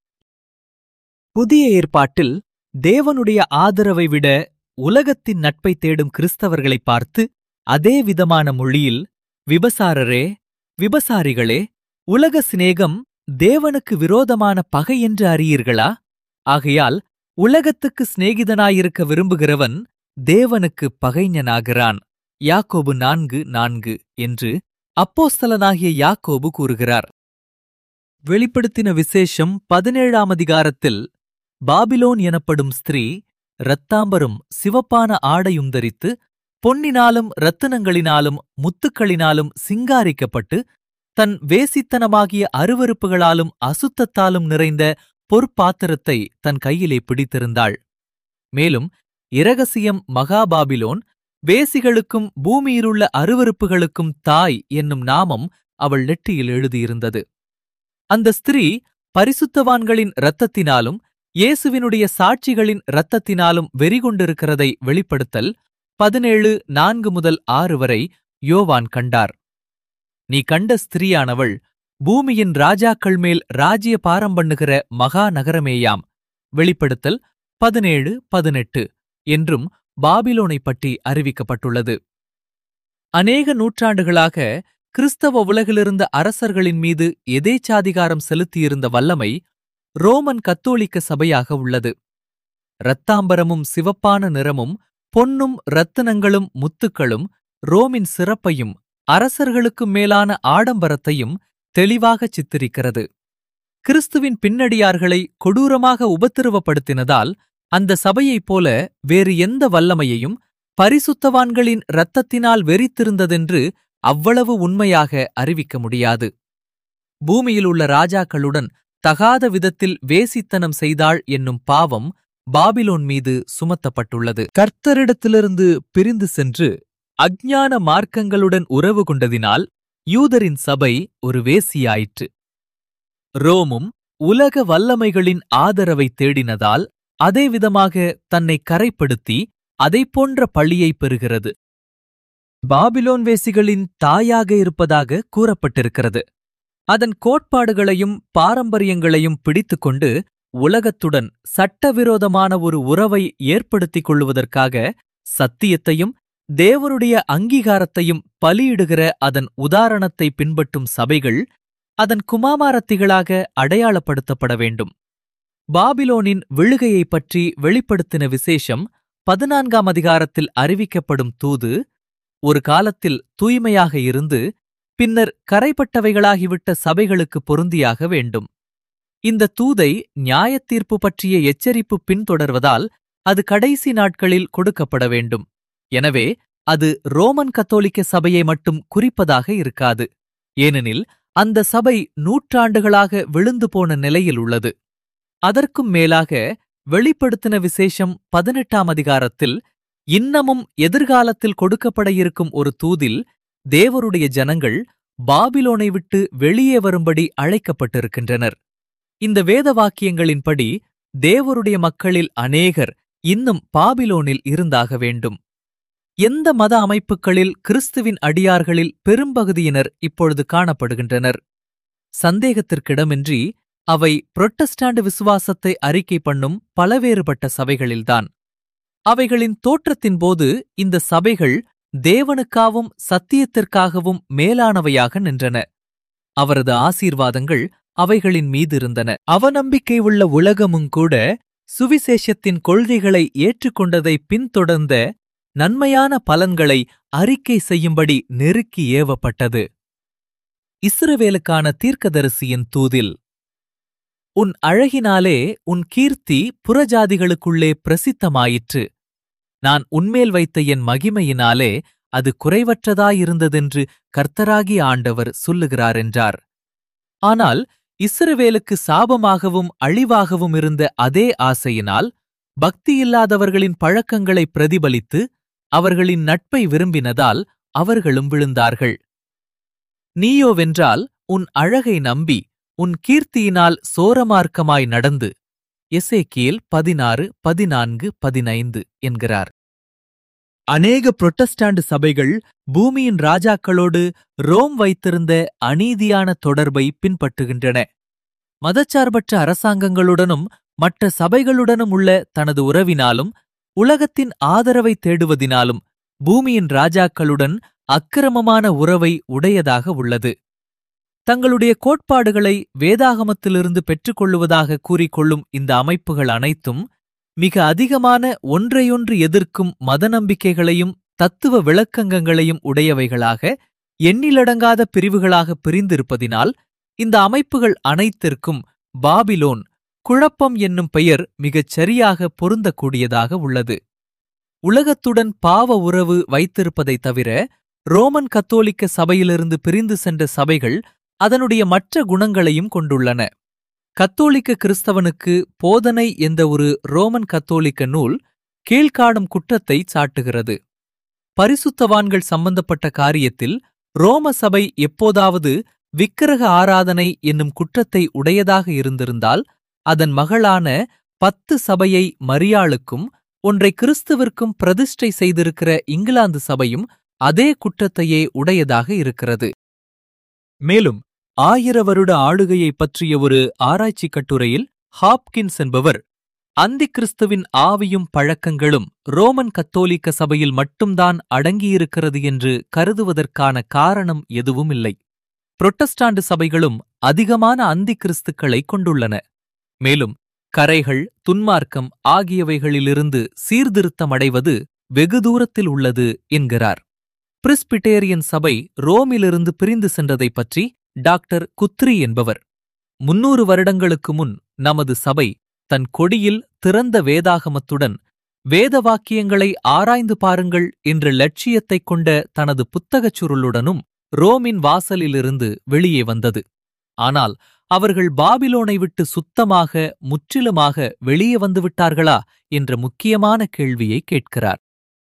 புதிய ஏற்பாட்டில் தேவனுடைய ஆதரவை விட உலகத்தின் நட்பை தேடும் கிறிஸ்தவர்களை பார்த்து அதே விதமான மொழியில் விபசாரரே விபசாரிகளே உலக சிநேகம் தேவனுக்கு விரோதமான பகை என்று அறியீர்களா ஆகையால் உலகத்துக்கு சிநேகிதனாயிருக்க விரும்புகிறவன் தேவனுக்கு பகைஞனாகிறான் யாக்கோபு நான்கு நான்கு என்று அப்போஸ்தலனாகிய யாக்கோபு கூறுகிறார் வெளிப்படுத்தின விசேஷம் பதினேழாம் அதிகாரத்தில் பாபிலோன் எனப்படும் ஸ்திரீ இரத்தாம்பரும் சிவப்பான ஆடையும் தரித்து பொன்னினாலும் இரத்தினங்களினாலும் முத்துக்களினாலும் சிங்காரிக்கப்பட்டு தன் வேசித்தனமாகிய அருவருப்புகளாலும் அசுத்தத்தாலும் நிறைந்த பொற்பாத்திரத்தை தன் கையிலே பிடித்திருந்தாள் மேலும் இரகசியம் மகாபாபிலோன் வேசிகளுக்கும் பூமியிலுள்ள அருவருப்புகளுக்கும் தாய் என்னும் நாமம் அவள் நெற்றியில் எழுதியிருந்தது அந்த ஸ்திரீ பரிசுத்தவான்களின் இரத்தத்தினாலும் இயேசுவினுடைய சாட்சிகளின் இரத்தத்தினாலும் வெறிகொண்டிருக்கிறதை வெளிப்படுத்தல் பதினேழு நான்கு முதல் ஆறு வரை யோவான் கண்டார் நீ கண்ட ஸ்திரீயானவள் பூமியின் ராஜாக்கள் மேல் ராஜ்ய பாரம் பண்ணுகிற மகா நகரமேயாம் வெளிப்படுத்தல் பதினேழு பதினெட்டு என்றும் பாபிலோனைப் பற்றி அறிவிக்கப்பட்டுள்ளது அநேக நூற்றாண்டுகளாக கிறிஸ்தவ உலகிலிருந்த அரசர்களின் மீது எதேச்சாதிகாரம் செலுத்தியிருந்த வல்லமை ரோமன் கத்தோலிக்க சபையாக உள்ளது இரத்தாம்பரமும் சிவப்பான நிறமும் பொன்னும் இரத்தினங்களும் முத்துக்களும் ரோமின் சிறப்பையும் அரசர்களுக்கு மேலான ஆடம்பரத்தையும் தெளிவாகச் சித்தரிக்கிறது கிறிஸ்துவின் பின்னடியார்களை கொடூரமாக உபத்திரவப்படுத்தினதால் அந்த சபையைப் போல வேறு எந்த வல்லமையையும் பரிசுத்தவான்களின் இரத்தத்தினால் வெறித்திருந்ததென்று அவ்வளவு உண்மையாக அறிவிக்க முடியாது பூமியில் உள்ள ராஜாக்களுடன் தகாத விதத்தில் வேசித்தனம் செய்தாள் என்னும் பாவம் பாபிலோன் மீது சுமத்தப்பட்டுள்ளது கர்த்தரிடத்திலிருந்து பிரிந்து சென்று அஞ்ஞான மார்க்கங்களுடன் உறவு கொண்டதினால் யூதரின் சபை ஒரு வேசியாயிற்று ரோமும் உலக வல்லமைகளின் ஆதரவை தேடினதால் அதே விதமாக தன்னை கரைப்படுத்தி அதைப் போன்ற பழியை பெறுகிறது பாபிலோன் வேசிகளின் தாயாக இருப்பதாக கூறப்பட்டிருக்கிறது அதன் கோட்பாடுகளையும் பாரம்பரியங்களையும் பிடித்துக்கொண்டு உலகத்துடன் சட்டவிரோதமான ஒரு உறவை ஏற்படுத்திக் கொள்ளுவதற்காக சத்தியத்தையும் தேவனுடைய அங்கீகாரத்தையும் பலியிடுகிற அதன் உதாரணத்தை பின்பற்றும் சபைகள் அதன் குமாமாரத்திகளாக அடையாளப்படுத்தப்பட வேண்டும் பாபிலோனின் விழுகையைப் பற்றி வெளிப்படுத்தின விசேஷம் பதினான்காம் அதிகாரத்தில் அறிவிக்கப்படும் தூது ஒரு காலத்தில் தூய்மையாக இருந்து பின்னர் கரைப்பட்டவைகளாகிவிட்ட சபைகளுக்கு பொருந்தியாக வேண்டும் இந்த தூதை நியாயத்தீர்ப்பு பற்றிய எச்சரிப்பு பின்தொடர்வதால் அது கடைசி நாட்களில் கொடுக்கப்பட வேண்டும் எனவே அது ரோமன் கத்தோலிக்க சபையை மட்டும் குறிப்பதாக இருக்காது ஏனெனில் அந்த சபை நூற்றாண்டுகளாக விழுந்து போன நிலையில் உள்ளது அதற்கும் மேலாக வெளிப்படுத்தின விசேஷம் பதினெட்டாம் அதிகாரத்தில் இன்னமும் எதிர்காலத்தில் கொடுக்கப்பட இருக்கும் ஒரு தூதில் தேவருடைய ஜனங்கள் பாபிலோனை விட்டு வெளியே வரும்படி அழைக்கப்பட்டிருக்கின்றனர் இந்த வேத வாக்கியங்களின்படி தேவருடைய மக்களில் அநேகர் இன்னும் பாபிலோனில் இருந்தாக வேண்டும் எந்த மத அமைப்புகளில் கிறிஸ்துவின் அடியார்களில் பெரும்பகுதியினர் இப்பொழுது காணப்படுகின்றனர் சந்தேகத்திற்கிடமின்றி அவை புரொட்டஸ்டாண்டு விசுவாசத்தை அறிக்கை பண்ணும் பலவேறுபட்ட சபைகளில்தான் அவைகளின் தோற்றத்தின்போது இந்த சபைகள் தேவனுக்காகவும் சத்தியத்திற்காகவும் மேலானவையாக நின்றன அவரது ஆசீர்வாதங்கள் அவைகளின் மீதிருந்தன அவநம்பிக்கை உள்ள உலகமுங்கூட சுவிசேஷத்தின் கொள்கைகளை ஏற்றுக்கொண்டதை பின்தொடர்ந்த நன்மையான பலன்களை அறிக்கை செய்யும்படி நெருக்கி ஏவப்பட்டது இஸ்ரவேலுக்கான தீர்க்கதரிசியின் தூதில் உன் அழகினாலே உன் கீர்த்தி புறஜாதிகளுக்குள்ளே பிரசித்தமாயிற்று நான் உன்மேல் வைத்த என் மகிமையினாலே அது குறைவற்றதாயிருந்ததென்று கர்த்தராகிய ஆண்டவர் சொல்லுகிறார் என்றார் ஆனால் இஸ்ரவேலுக்கு சாபமாகவும் அழிவாகவும் இருந்த அதே ஆசையினால் பக்தியில்லாதவர்களின் பழக்கங்களை பிரதிபலித்து அவர்களின் நட்பை விரும்பினதால் அவர்களும் விழுந்தார்கள் நீயோவென்றால் உன் அழகை நம்பி உன் கீர்த்தியினால் சோரமார்க்கமாய் நடந்து எசேக்கியேல் பதினாறு பதினான்கு பதினைந்து என்கிறார் அநேக புரொட்டஸ்டாண்ட் சபைகள் பூமியின் ராஜாக்களோடு ரோம் வைத்திருந்த அநீதியான தொடர்பை பின்பற்றுகின்றன மதச்சார்பற்ற அரசாங்கங்களுடனும் மற்ற சபைகளுடனும் உள்ள தனது உறவினாலும் உலகத்தின் ஆதரவை தேடுவதினாலும் பூமியின் ராஜாக்களுடன் அக்கிரமமான உறவை உடையதாக உள்ளது தங்களுடைய கோட்பாடுகளை வேதாகமத்திலிருந்து பெற்றுக்கொள்ளுவதாக கூறிக்கொள்ளும் இந்த அமைப்புகள் அனைத்தும் மிக அதிகமான ஒன்றையொன்று எதிர்க்கும் மத நம்பிக்கைகளையும் தத்துவ விளக்கங்களையும் உடையவைகளாக எண்ணிலடங்காத பிரிவுகளாக பிரிந்திருப்பதினால் இந்த அமைப்புகள் அனைத்திற்கும் பாபிலோன் குழப்பம் என்னும் பெயர் மிகச் சரியாக பொருந்தக்கூடியதாக உள்ளது உலகத்துடன் பாவ உறவு வைத்திருப்பதைத் தவிர ரோமன் கத்தோலிக்க சபையிலிருந்து பிரிந்து சென்ற சபைகள் அதனுடைய மற்ற குணங்களையும் கொண்டுள்ளன கத்தோலிக்க கிறிஸ்தவனுக்கு போதனை என்ற ஒரு ரோமன் கத்தோலிக்க நூல் கீழ்காணும் குற்றத்தை சாட்டுகிறது பரிசுத்தவான்கள் சம்பந்தப்பட்ட காரியத்தில் ரோம சபை எப்போதாவது விக்கிரக ஆராதனை என்னும் குற்றத்தை உடையதாக இருந்திருந்தால் அதன் மகளான பத்து சபையை மரியாளுக்கும் ஒன்றை கிறிஸ்துவிற்கும் பிரதிஷ்டை செய்திருக்கிற இங்கிலாந்து சபையும் அதே குற்றத்தையே உடையதாக இருக்கிறது மேலும் ஆயிர வருட ஆளுகையைப் பற்றிய ஒரு ஆராய்ச்சி கட்டுரையில் ஹாப்கின்ஸ் என்பவர் அந்தி கிறிஸ்துவின் ஆவியும் பழக்கங்களும் ரோமன் கத்தோலிக்க சபையில் மட்டும்தான் அடங்கியிருக்கிறது என்று கருதுவதற்கான காரணம் எதுவும் இல்லை புரொட்டஸ்டாண்டு சபைகளும் அதிகமான அந்தி கிறிஸ்துக்களை கொண்டுள்ளன மேலும் கரைகள் துன்மார்க்கம் ஆகியவைகளிலிருந்து சீர்திருத்தமடைவது வெகு தூரத்தில் உள்ளது என்கிறார் பிரிஸ்பிட்டேரியன் சபை ரோமிலிருந்து பிரிந்து சென்றதைப் பற்றி டாக்டர் குத்ரி என்பவர் முன்னூறு வருடங்களுக்கு முன் நமது சபை தன் கொடியில் திறந்த வேதாகமத்துடன் வேத வாக்கியங்களை ஆராய்ந்து பாருங்கள் என்ற லட்சியத்தைக் கொண்ட தனது புத்தகச் சுருளுடனும் ரோமின் வாசலிலிருந்து வெளியே வந்தது ஆனால் அவர்கள் பாபிலோனை விட்டு சுத்தமாக முற்றிலுமாக வெளியே வந்துவிட்டார்களா என்ற முக்கியமான கேள்வியை கேட்கிறார்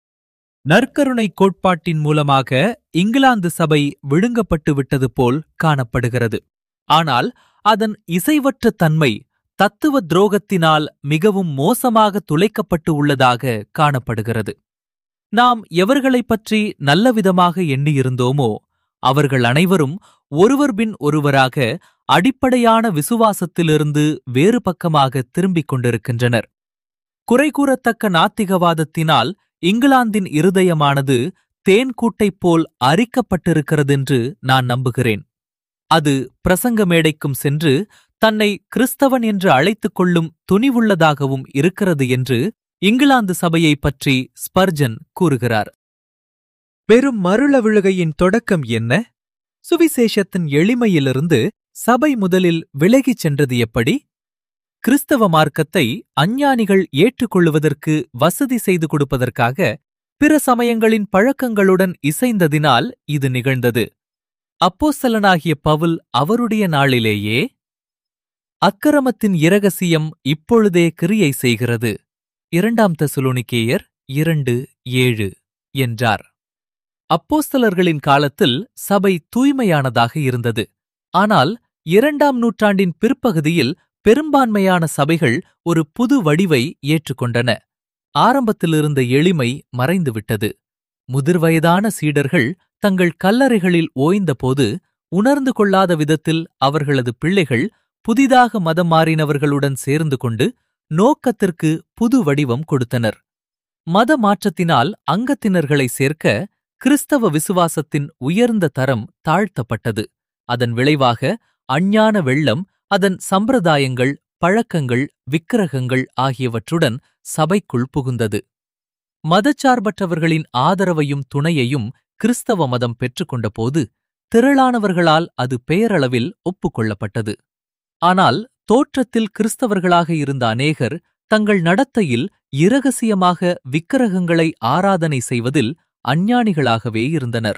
நற்கருணை கோட்பாட்டின் மூலமாக இங்கிலாந்து சபை விழுங்கப்பட்டு விட்டது போல் காணப்படுகிறது ஆனால் அதன் இசைவற்ற தன்மை தத்துவ துரோகத்தினால் மிகவும் மோசமாக துளைக்கப்பட்டு உள்ளதாக காணப்படுகிறது நாம் எவர்களைப் பற்றி நல்லவிதமாக எண்ணியிருந்தோமோ அவர்கள் அனைவரும் ஒருவர் பின் ஒருவராக அடிப்படையான விசுவாசத்திலிருந்து வேறு பக்கமாக திரும்பிக் கொண்டிருக்கின்றனர் குறை கூறத்தக்க நாத்திகவாதத்தினால் இங்கிலாந்தின் இருதயமானது தேன்கூட்டைப் போல் அரிக்கப்பட்டிருக்கிறதென்று நான் நம்புகிறேன் அது பிரசங்க மேடைக்கும் சென்று தன்னை கிறிஸ்தவன் என்று அழைத்துக் கொள்ளும் துணிவுள்ளதாகவும் இருக்கிறது என்று இங்கிலாந்து சபையைப் பற்றி ஸ்பர்ஜன் கூறுகிறார் பெரும் மருள விழுகையின் தொடக்கம் என்ன சுவிசேஷத்தின் எளிமையிலிருந்து சபை முதலில் விலகிச் சென்றது எப்படி கிறிஸ்தவ மார்க்கத்தை அஞ்ஞானிகள் ஏற்றுக்கொள்ளுவதற்கு வசதி செய்து கொடுப்பதற்காக பிற சமயங்களின் பழக்கங்களுடன் இசைந்ததினால் இது நிகழ்ந்தது அப்போஸ்தலனாகிய பவுல் அவருடைய நாளிலேயே அக்கிரமத்தின் இரகசியம் இப்பொழுதே கிரியை செய்கிறது இரண்டாம் தெசுலோனிக்கேயர் இரண்டு ஏழு என்றார் அப்போஸ்தலர்களின் காலத்தில் சபை தூய்மையானதாக இருந்தது ஆனால் இரண்டாம் நூற்றாண்டின் பிற்பகுதியில் பெரும்பான்மையான சபைகள் ஒரு புது வடிவை ஏற்றுக்கொண்டன ஆரம்பத்திலிருந்த எளிமை மறைந்துவிட்டது முதிர்வயதான சீடர்கள் தங்கள் கல்லறைகளில் ஓய்ந்தபோது உணர்ந்து கொள்ளாத விதத்தில் அவர்களது பிள்ளைகள் புதிதாக மதம் மாறினவர்களுடன் சேர்ந்து கொண்டு நோக்கத்திற்கு புது வடிவம் கொடுத்தனர் மத மாற்றத்தினால் அங்கத்தினர்களை சேர்க்க கிறிஸ்தவ விசுவாசத்தின் உயர்ந்த தரம் தாழ்த்தப்பட்டது அதன் விளைவாக அஞ்ஞான வெள்ளம் அதன் சம்பிரதாயங்கள் பழக்கங்கள் விக்கிரகங்கள் ஆகியவற்றுடன் சபைக்குள் புகுந்தது மதச்சார்பற்றவர்களின் ஆதரவையும் துணையையும் கிறிஸ்தவ மதம் பெற்றுக்கொண்டபோது திரளானவர்களால் அது பெயரளவில் ஒப்புக்கொள்ளப்பட்டது ஆனால் தோற்றத்தில் கிறிஸ்தவர்களாக இருந்த அநேகர் தங்கள் நடத்தையில் இரகசியமாக விக்கிரகங்களை ஆராதனை செய்வதில் அஞ்ஞானிகளாகவே இருந்தனர்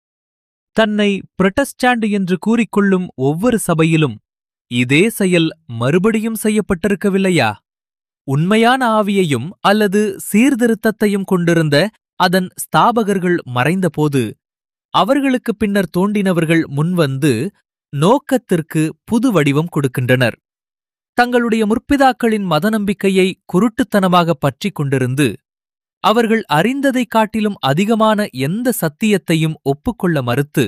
தன்னை புரட்டஸ்டாண்ட் என்று கூறிக்கொள்ளும் ஒவ்வொரு சபையிலும் இதே செயல் மறுபடியும் செய்யப்பட்டிருக்கவில்லையா உண்மையான ஆவியையும் அல்லது சீர்திருத்தத்தையும் கொண்டிருந்த அதன் ஸ்தாபகர்கள் மறைந்தபோது அவர்களுக்கு பின்னர் தோண்டினவர்கள் முன்வந்து நோக்கத்திற்கு புது வடிவம் கொடுக்கின்றனர் தங்களுடைய முற்பிதாக்களின் மதநம்பிக்கையை குருட்டுத்தனமாக பற்றிக் கொண்டிருந்து அவர்கள் அறிந்ததைக் காட்டிலும் அதிகமான எந்த சத்தியத்தையும் ஒப்புக்கொள்ள மறுத்து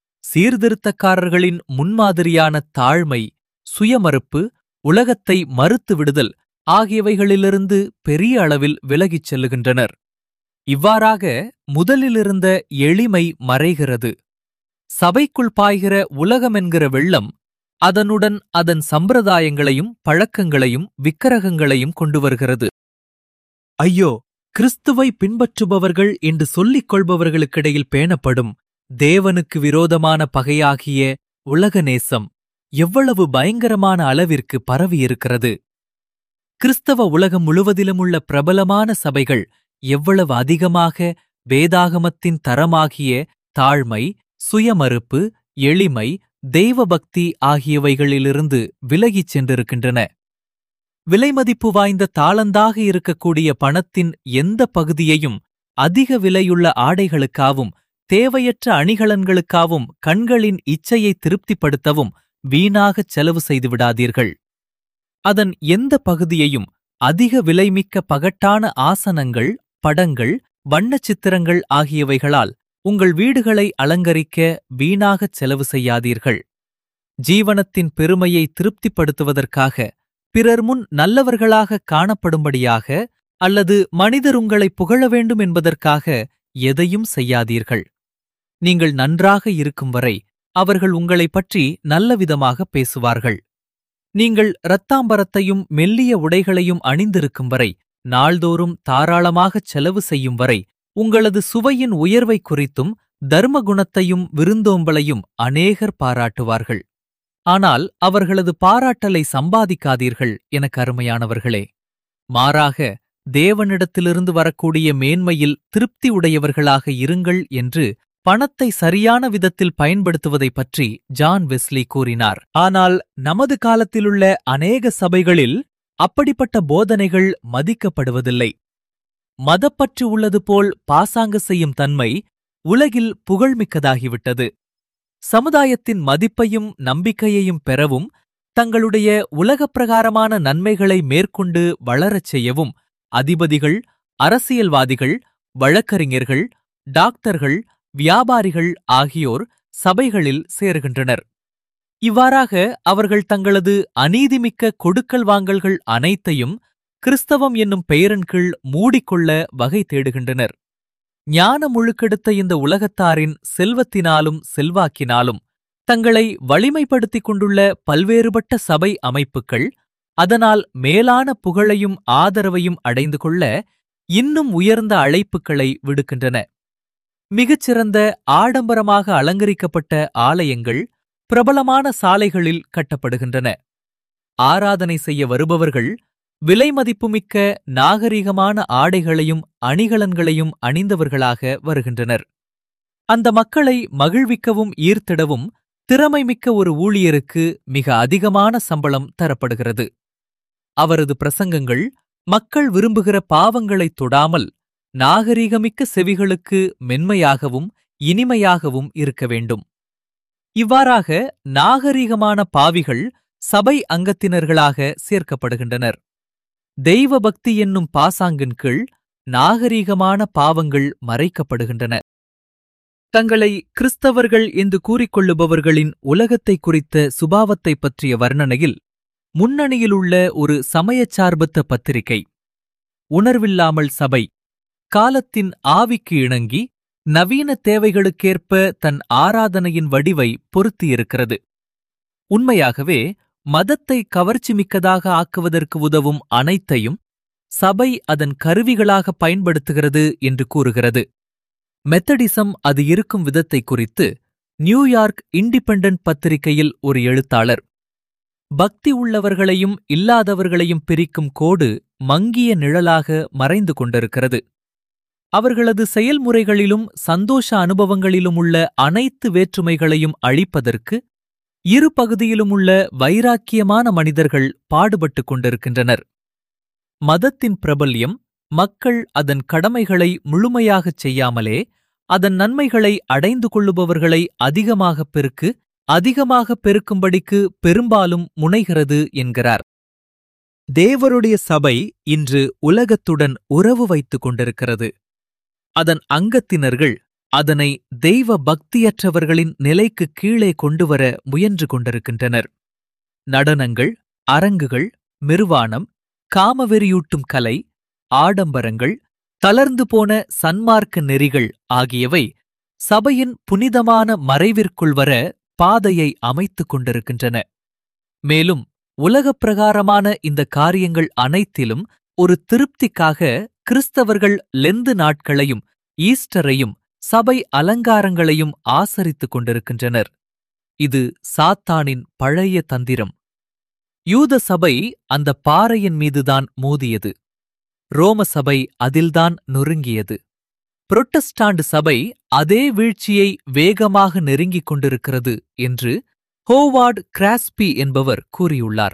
சீர்திருத்தக்காரர்களின் முன்மாதிரியான தாழ்மை சுயமறுப்பு உலகத்தை மறுத்து விடுதல் ஆகியவைகளிலிருந்து பெரிய அளவில் விலகிச் செல்லுகின்றனர் இவ்வாறாக முதலிலிருந்த எளிமை மறைகிறது சபைக்குள் பாய்கிற உலகமென்கிற வெள்ளம் அதனுடன் அதன் சம்பிரதாயங்களையும் பழக்கங்களையும் விக்கிரகங்களையும் கொண்டு வருகிறது ஐயோ கிறிஸ்துவை பின்பற்றுபவர்கள் என்று சொல்லிக் கொள்பவர்களுக்கிடையில் பேணப்படும் தேவனுக்கு விரோதமான பகையாகிய உலகநேசம் எவ்வளவு பயங்கரமான அளவிற்கு பரவியிருக்கிறது கிறிஸ்தவ உலகம் முழுவதிலும் உள்ள பிரபலமான சபைகள் எவ்வளவு அதிகமாக வேதாகமத்தின் தரமாகிய தாழ்மை சுயமறுப்பு எளிமை தெய்வபக்தி ஆகியவைகளிலிருந்து விலகிச் சென்றிருக்கின்றன விலைமதிப்பு வாய்ந்த தாளந்தாக இருக்கக்கூடிய பணத்தின் எந்த பகுதியையும் அதிக விலையுள்ள ஆடைகளுக்காவும் தேவையற்ற அணிகலன்களுக்காவும் கண்களின் இச்சையை திருப்திப்படுத்தவும் வீணாகச் செலவு செய்து விடாதீர்கள் அதன் எந்த பகுதியையும் அதிக விலைமிக்க பகட்டான ஆசனங்கள் படங்கள் வண்ணச் சித்திரங்கள் ஆகியவைகளால் உங்கள் வீடுகளை அலங்கரிக்க வீணாகச் செலவு செய்யாதீர்கள் ஜீவனத்தின் பெருமையை திருப்திப்படுத்துவதற்காக பிறர் முன் நல்லவர்களாக காணப்படும்படியாக அல்லது மனிதர் உங்களை புகழ வேண்டும் என்பதற்காக எதையும் செய்யாதீர்கள் நீங்கள் நன்றாக இருக்கும் வரை அவர்கள் உங்களைப் பற்றி நல்லவிதமாக பேசுவார்கள் நீங்கள் இரத்தாம்பரத்தையும் மெல்லிய உடைகளையும் அணிந்திருக்கும் வரை நாள்தோறும் தாராளமாகச் செலவு செய்யும் வரை உங்களது சுவையின் உயர்வை குறித்தும் தர்ம குணத்தையும் விருந்தோம்பலையும் அநேகர் பாராட்டுவார்கள் ஆனால் அவர்களது பாராட்டலை சம்பாதிக்காதீர்கள் எனக்கு அருமையானவர்களே மாறாக தேவனிடத்திலிருந்து வரக்கூடிய மேன்மையில் திருப்தி உடையவர்களாக இருங்கள் என்று பணத்தை சரியான விதத்தில் பயன்படுத்துவதைப் பற்றி ஜான் வெஸ்லி கூறினார் ஆனால் நமது காலத்திலுள்ள அநேக சபைகளில் அப்படிப்பட்ட போதனைகள் மதிக்கப்படுவதில்லை மதப்பற்று உள்ளது போல் பாசாங்க செய்யும் தன்மை உலகில் புகழ்மிக்கதாகிவிட்டது சமுதாயத்தின் மதிப்பையும் நம்பிக்கையையும் பெறவும் தங்களுடைய உலகப் பிரகாரமான நன்மைகளை மேற்கொண்டு வளரச் செய்யவும் அதிபதிகள் அரசியல்வாதிகள் வழக்கறிஞர்கள் டாக்டர்கள் வியாபாரிகள் ஆகியோர் சபைகளில் சேருகின்றனர் இவ்வாறாக அவர்கள் தங்களது அநீதிமிக்க கொடுக்கல் வாங்கல்கள் அனைத்தையும் கிறிஸ்தவம் என்னும் பெயரின் கீழ் மூடிக்கொள்ள வகை தேடுகின்றனர் ஞான முழுக்கெடுத்த இந்த உலகத்தாரின் செல்வத்தினாலும் செல்வாக்கினாலும் தங்களை வலிமைப்படுத்திக் கொண்டுள்ள பல்வேறுபட்ட சபை அமைப்புகள் அதனால் மேலான புகழையும் ஆதரவையும் அடைந்து கொள்ள இன்னும் உயர்ந்த அழைப்புகளை விடுக்கின்றன மிகச்சிறந்த ஆடம்பரமாக அலங்கரிக்கப்பட்ட ஆலயங்கள் பிரபலமான சாலைகளில் கட்டப்படுகின்றன ஆராதனை செய்ய வருபவர்கள் விலைமதிப்புமிக்க நாகரிகமான ஆடைகளையும் அணிகலன்களையும் அணிந்தவர்களாக வருகின்றனர் அந்த மக்களை மகிழ்விக்கவும் ஈர்த்திடவும் திறமைமிக்க ஒரு ஊழியருக்கு மிக அதிகமான சம்பளம் தரப்படுகிறது அவரது பிரசங்கங்கள் மக்கள் விரும்புகிற பாவங்களைத் தொடாமல் நாகரீகமிக்க செவிகளுக்கு மென்மையாகவும் இனிமையாகவும் இருக்க வேண்டும் இவ்வாறாக நாகரீகமான பாவிகள் சபை அங்கத்தினர்களாக சேர்க்கப்படுகின்றனர் தெய்வ பக்தி என்னும் பாசாங்கின் கீழ் நாகரீகமான பாவங்கள் மறைக்கப்படுகின்றன தங்களை கிறிஸ்தவர்கள் என்று கூறிக்கொள்ளுபவர்களின் உலகத்தை குறித்த சுபாவத்தைப் பற்றிய வர்ணனையில் முன்னணியிலுள்ள ஒரு சமயச்சார்பற்ற பத்திரிகை உணர்வில்லாமல் சபை காலத்தின் ஆவிக்கு இணங்கி நவீன தேவைகளுக்கேற்ப தன் ஆராதனையின் வடிவை பொருத்தியிருக்கிறது உண்மையாகவே மதத்தை கவர்ச்சிமிக்கதாக ஆக்குவதற்கு உதவும் அனைத்தையும் சபை அதன் கருவிகளாக பயன்படுத்துகிறது என்று கூறுகிறது மெத்தடிசம் அது இருக்கும் விதத்தை குறித்து நியூயார்க் இண்டிபெண்டன்ட் பத்திரிகையில் ஒரு எழுத்தாளர் பக்தி உள்ளவர்களையும் இல்லாதவர்களையும் பிரிக்கும் கோடு மங்கிய நிழலாக மறைந்து கொண்டிருக்கிறது அவர்களது செயல்முறைகளிலும் சந்தோஷ அனுபவங்களிலும் உள்ள அனைத்து வேற்றுமைகளையும் அழிப்பதற்கு இரு பகுதியிலும் உள்ள வைராக்கியமான மனிதர்கள் பாடுபட்டுக் கொண்டிருக்கின்றனர் மதத்தின் பிரபல்யம் மக்கள் அதன் கடமைகளை முழுமையாகச் செய்யாமலே அதன் நன்மைகளை அடைந்து கொள்ளுபவர்களை அதிகமாகப் பெருக்கு அதிகமாகப் பெருக்கும்படிக்கு பெரும்பாலும் முனைகிறது என்கிறார் தேவருடைய சபை இன்று உலகத்துடன் உறவு வைத்துக் கொண்டிருக்கிறது அதன் அங்கத்தினர்கள் அதனை தெய்வ பக்தியற்றவர்களின் நிலைக்கு கீழே கொண்டுவர முயன்று கொண்டிருக்கின்றனர் நடனங்கள் அரங்குகள் மிருவாணம் காமவெறியூட்டும் கலை ஆடம்பரங்கள் தளர்ந்து போன சன்மார்க்க நெறிகள் ஆகியவை சபையின் புனிதமான மறைவிற்குள் வர பாதையை அமைத்துக் கொண்டிருக்கின்றன மேலும் உலகப் பிரகாரமான இந்த காரியங்கள் அனைத்திலும் ஒரு திருப்திக்காக கிறிஸ்தவர்கள் லெந்து நாட்களையும் ஈஸ்டரையும் சபை அலங்காரங்களையும் ஆசரித்துக் கொண்டிருக்கின்றனர் இது சாத்தானின் பழைய தந்திரம் யூத சபை அந்த பாறையின் மீதுதான் மோதியது ரோம சபை அதில்தான் நொறுங்கியது புரொட்டஸ்டாண்ட் சபை அதே வீழ்ச்சியை வேகமாக நெருங்கிக் கொண்டிருக்கிறது என்று ஹோவார்ட் கிராஸ்பி என்பவர் கூறியுள்ளார்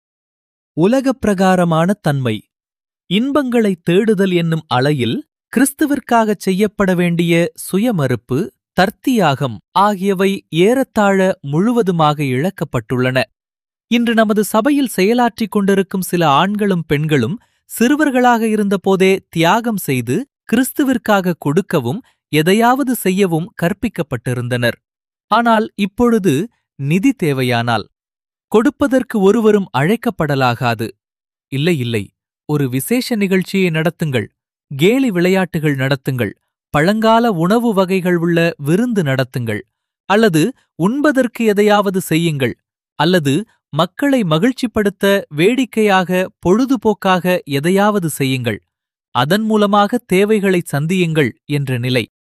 உலகப் பிரகாரமான தன்மை இன்பங்களை தேடுதல் என்னும் அலையில் கிறிஸ்துவிற்காகச் செய்யப்பட வேண்டிய சுயமறுப்பு தர்த்தியாகம் ஆகியவை ஏறத்தாழ முழுவதுமாக இழக்கப்பட்டுள்ளன இன்று நமது சபையில் செயலாற்றிக் கொண்டிருக்கும் சில ஆண்களும் பெண்களும் சிறுவர்களாக இருந்தபோதே தியாகம் செய்து கிறிஸ்துவிற்காக கொடுக்கவும் எதையாவது செய்யவும் கற்பிக்கப்பட்டிருந்தனர் ஆனால் இப்பொழுது நிதி தேவையானால் கொடுப்பதற்கு ஒருவரும் அழைக்கப்படலாகாது இல்லை இல்லை ஒரு விசேஷ நிகழ்ச்சியை நடத்துங்கள் கேலி விளையாட்டுகள் நடத்துங்கள் பழங்கால உணவு வகைகள் உள்ள விருந்து நடத்துங்கள் அல்லது உண்பதற்கு எதையாவது செய்யுங்கள் அல்லது மக்களை மகிழ்ச்சிப்படுத்த வேடிக்கையாக பொழுதுபோக்காக எதையாவது செய்யுங்கள் அதன் மூலமாக தேவைகளை சந்தியுங்கள் என்ற நிலை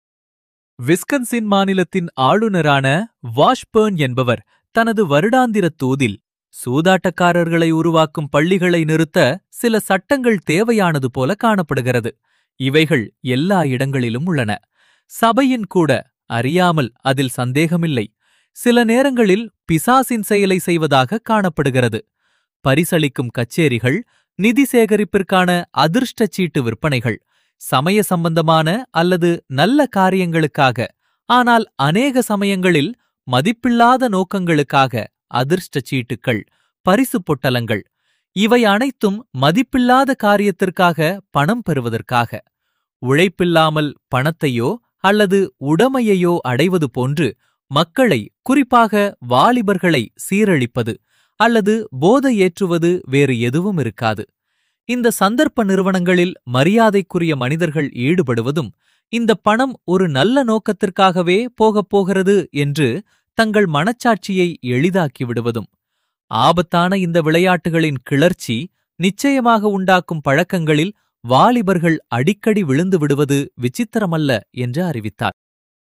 விஸ்கன்சின் மாநிலத்தின் ஆளுநரான வாஷ்பர்ன் என்பவர் தனது வருடாந்திர தூதில் சூதாட்டக்காரர்களை உருவாக்கும் பள்ளிகளை நிறுத்த சில சட்டங்கள் தேவையானது போல காணப்படுகிறது இவைகள் எல்லா இடங்களிலும் உள்ளன சபையின் கூட அறியாமல் அதில் சந்தேகமில்லை சில நேரங்களில் பிசாசின் செயலை செய்வதாக காணப்படுகிறது பரிசளிக்கும் கச்சேரிகள் நிதி சேகரிப்பிற்கான அதிர்ஷ்ட சீட்டு விற்பனைகள் சமய சம்பந்தமான அல்லது நல்ல காரியங்களுக்காக ஆனால் அநேக சமயங்களில் மதிப்பில்லாத நோக்கங்களுக்காக அதிர்ஷ்ட சீட்டுக்கள் பரிசு பொட்டலங்கள் இவை அனைத்தும் மதிப்பில்லாத காரியத்திற்காக பணம் பெறுவதற்காக உழைப்பில்லாமல் பணத்தையோ அல்லது உடமையையோ அடைவது போன்று மக்களை குறிப்பாக வாலிபர்களை சீரழிப்பது அல்லது போதை ஏற்றுவது வேறு எதுவும் இருக்காது இந்த சந்தர்ப்ப நிறுவனங்களில் மரியாதைக்குரிய மனிதர்கள் ஈடுபடுவதும் இந்த பணம் ஒரு நல்ல நோக்கத்திற்காகவே போகப் போகிறது என்று தங்கள் மனச்சாட்சியை எளிதாக்கி விடுவதும் ஆபத்தான இந்த விளையாட்டுகளின் கிளர்ச்சி நிச்சயமாக உண்டாக்கும் பழக்கங்களில் வாலிபர்கள் அடிக்கடி விழுந்து விடுவது விசித்திரமல்ல என்று அறிவித்தார்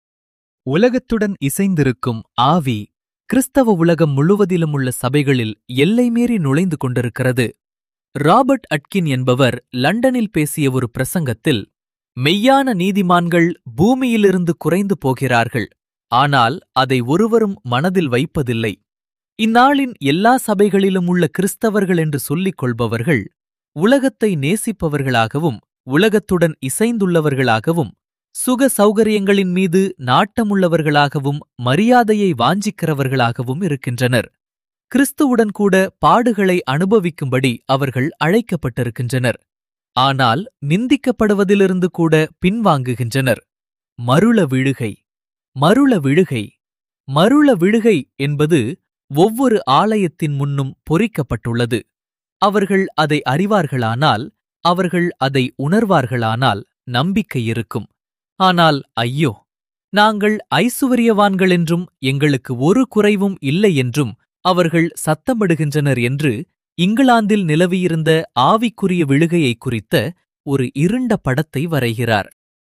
உலகத்துடன் இசைந்திருக்கும் ஆவி கிறிஸ்தவ உலகம் முழுவதிலும் உள்ள சபைகளில் எல்லை மீறி நுழைந்து கொண்டிருக்கிறது ராபர்ட் அட்கின் என்பவர் லண்டனில் பேசிய ஒரு பிரசங்கத்தில் மெய்யான நீதிமான்கள் பூமியிலிருந்து குறைந்து போகிறார்கள் ஆனால் அதை ஒருவரும் மனதில் வைப்பதில்லை இந்நாளின் எல்லா சபைகளிலும் உள்ள கிறிஸ்தவர்கள் என்று சொல்லிக் கொள்பவர்கள் உலகத்தை நேசிப்பவர்களாகவும் உலகத்துடன் இசைந்துள்ளவர்களாகவும் சுக சௌகரியங்களின் மீது நாட்டமுள்ளவர்களாகவும் மரியாதையை வாஞ்சிக்கிறவர்களாகவும் இருக்கின்றனர் கிறிஸ்துவுடன் கூட பாடுகளை அனுபவிக்கும்படி அவர்கள் அழைக்கப்பட்டிருக்கின்றனர் ஆனால் நிந்திக்கப்படுவதிலிருந்து கூட பின்வாங்குகின்றனர் மருள விழுகை மருள விழுகை மருள விழுகை என்பது ஒவ்வொரு ஆலயத்தின் முன்னும் பொறிக்கப்பட்டுள்ளது அவர்கள் அதை அறிவார்களானால் அவர்கள் அதை உணர்வார்களானால் நம்பிக்கை இருக்கும் ஆனால் ஐயோ நாங்கள் ஐசுவரியவான்கள் என்றும் எங்களுக்கு ஒரு குறைவும் இல்லை என்றும் அவர்கள் சத்தமிடுகின்றனர் என்று இங்கிலாந்தில் நிலவியிருந்த ஆவிக்குரிய விழுகையை குறித்த ஒரு இருண்ட படத்தை வரைகிறார்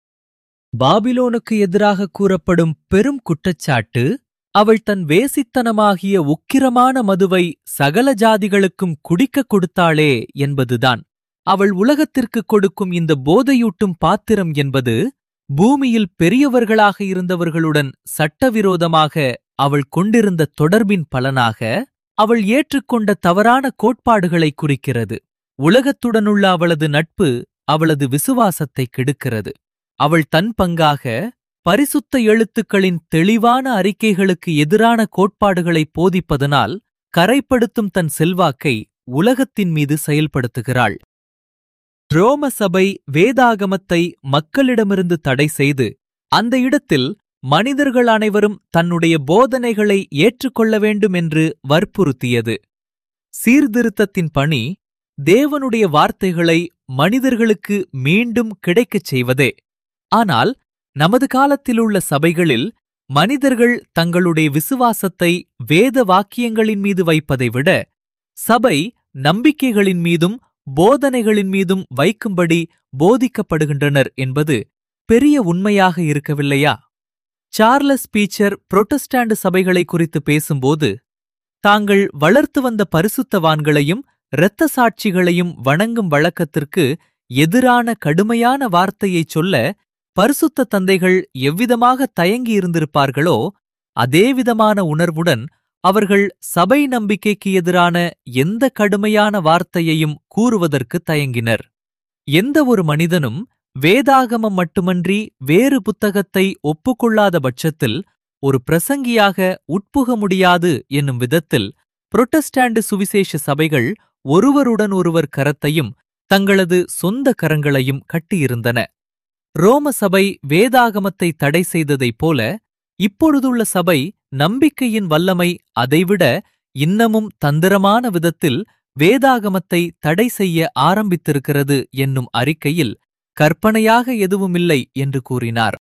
பாபிலோனுக்கு எதிராக கூறப்படும் பெரும் குற்றச்சாட்டு அவள் தன் வேசித்தனமாகிய உக்கிரமான மதுவை சகல ஜாதிகளுக்கும் குடிக்கக் கொடுத்தாளே என்பதுதான் அவள் உலகத்திற்கு கொடுக்கும் இந்த போதையூட்டும் பாத்திரம் என்பது பூமியில் பெரியவர்களாக இருந்தவர்களுடன் சட்டவிரோதமாக அவள் கொண்டிருந்த தொடர்பின் பலனாக அவள் ஏற்றுக்கொண்ட தவறான கோட்பாடுகளை குறிக்கிறது உலகத்துடனுள்ள அவளது நட்பு அவளது விசுவாசத்தை கெடுக்கிறது அவள் தன் பங்காக பரிசுத்த எழுத்துக்களின் தெளிவான அறிக்கைகளுக்கு எதிரான கோட்பாடுகளை போதிப்பதனால் கரைப்படுத்தும் தன் செல்வாக்கை உலகத்தின் மீது செயல்படுத்துகிறாள் ரோம சபை வேதாகமத்தை மக்களிடமிருந்து தடை செய்து அந்த இடத்தில் மனிதர்கள் அனைவரும் தன்னுடைய போதனைகளை ஏற்றுக்கொள்ள வேண்டும் என்று வற்புறுத்தியது சீர்திருத்தத்தின் பணி தேவனுடைய வார்த்தைகளை மனிதர்களுக்கு மீண்டும் கிடைக்கச் செய்வதே ஆனால் நமது காலத்திலுள்ள சபைகளில் மனிதர்கள் தங்களுடைய விசுவாசத்தை வேத வாக்கியங்களின் மீது வைப்பதை விட சபை நம்பிக்கைகளின் மீதும் போதனைகளின் மீதும் வைக்கும்படி போதிக்கப்படுகின்றனர் என்பது பெரிய உண்மையாக இருக்கவில்லையா சார்லஸ் பீச்சர் புரொட்டஸ்டாண்ட் சபைகளை குறித்து பேசும்போது தாங்கள் வளர்த்து வந்த பரிசுத்தவான்களையும் இரத்த சாட்சிகளையும் வணங்கும் வழக்கத்திற்கு எதிரான கடுமையான வார்த்தையைச் சொல்ல பரிசுத்த தந்தைகள் எவ்விதமாக தயங்கி இருந்திருப்பார்களோ அதேவிதமான உணர்வுடன் அவர்கள் சபை நம்பிக்கைக்கு எதிரான எந்த கடுமையான வார்த்தையையும் கூறுவதற்கு தயங்கினர் எந்த ஒரு மனிதனும் வேதாகமம் மட்டுமன்றி வேறு புத்தகத்தை ஒப்புக்கொள்ளாத பட்சத்தில் ஒரு பிரசங்கியாக உட்புக முடியாது என்னும் விதத்தில் புரொட்டஸ்டாண்டு சுவிசேஷ சபைகள் ஒருவருடன் ஒருவர் கரத்தையும் தங்களது சொந்த கரங்களையும் கட்டியிருந்தன ரோம சபை வேதாகமத்தை தடை செய்ததைப் போல இப்பொழுதுள்ள சபை நம்பிக்கையின் வல்லமை அதைவிட இன்னமும் தந்திரமான விதத்தில் வேதாகமத்தை தடை செய்ய ஆரம்பித்திருக்கிறது என்னும் அறிக்கையில் கற்பனையாக எதுவுமில்லை என்று கூறினார்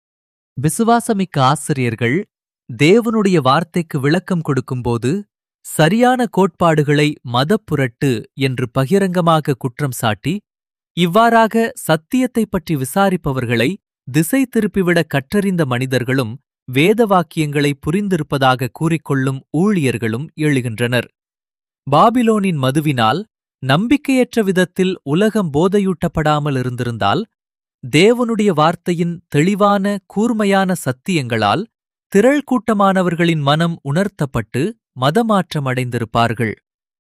விசுவாசமிக்க ஆசிரியர்கள் தேவனுடைய வார்த்தைக்கு விளக்கம் கொடுக்கும்போது சரியான கோட்பாடுகளை மதப்புரட்டு என்று பகிரங்கமாக குற்றம் சாட்டி இவ்வாறாக சத்தியத்தைப் பற்றி விசாரிப்பவர்களை திசை திருப்பிவிட கற்றறிந்த மனிதர்களும் வேத வாக்கியங்களை புரிந்திருப்பதாக கூறிக்கொள்ளும் ஊழியர்களும் எழுகின்றனர் பாபிலோனின் மதுவினால் நம்பிக்கையற்ற விதத்தில் உலகம் போதையூட்டப்படாமல் இருந்திருந்தால் தேவனுடைய வார்த்தையின் தெளிவான கூர்மையான சத்தியங்களால் திரள் கூட்டமானவர்களின் மனம் உணர்த்தப்பட்டு மதமாற்றமடைந்திருப்பார்கள்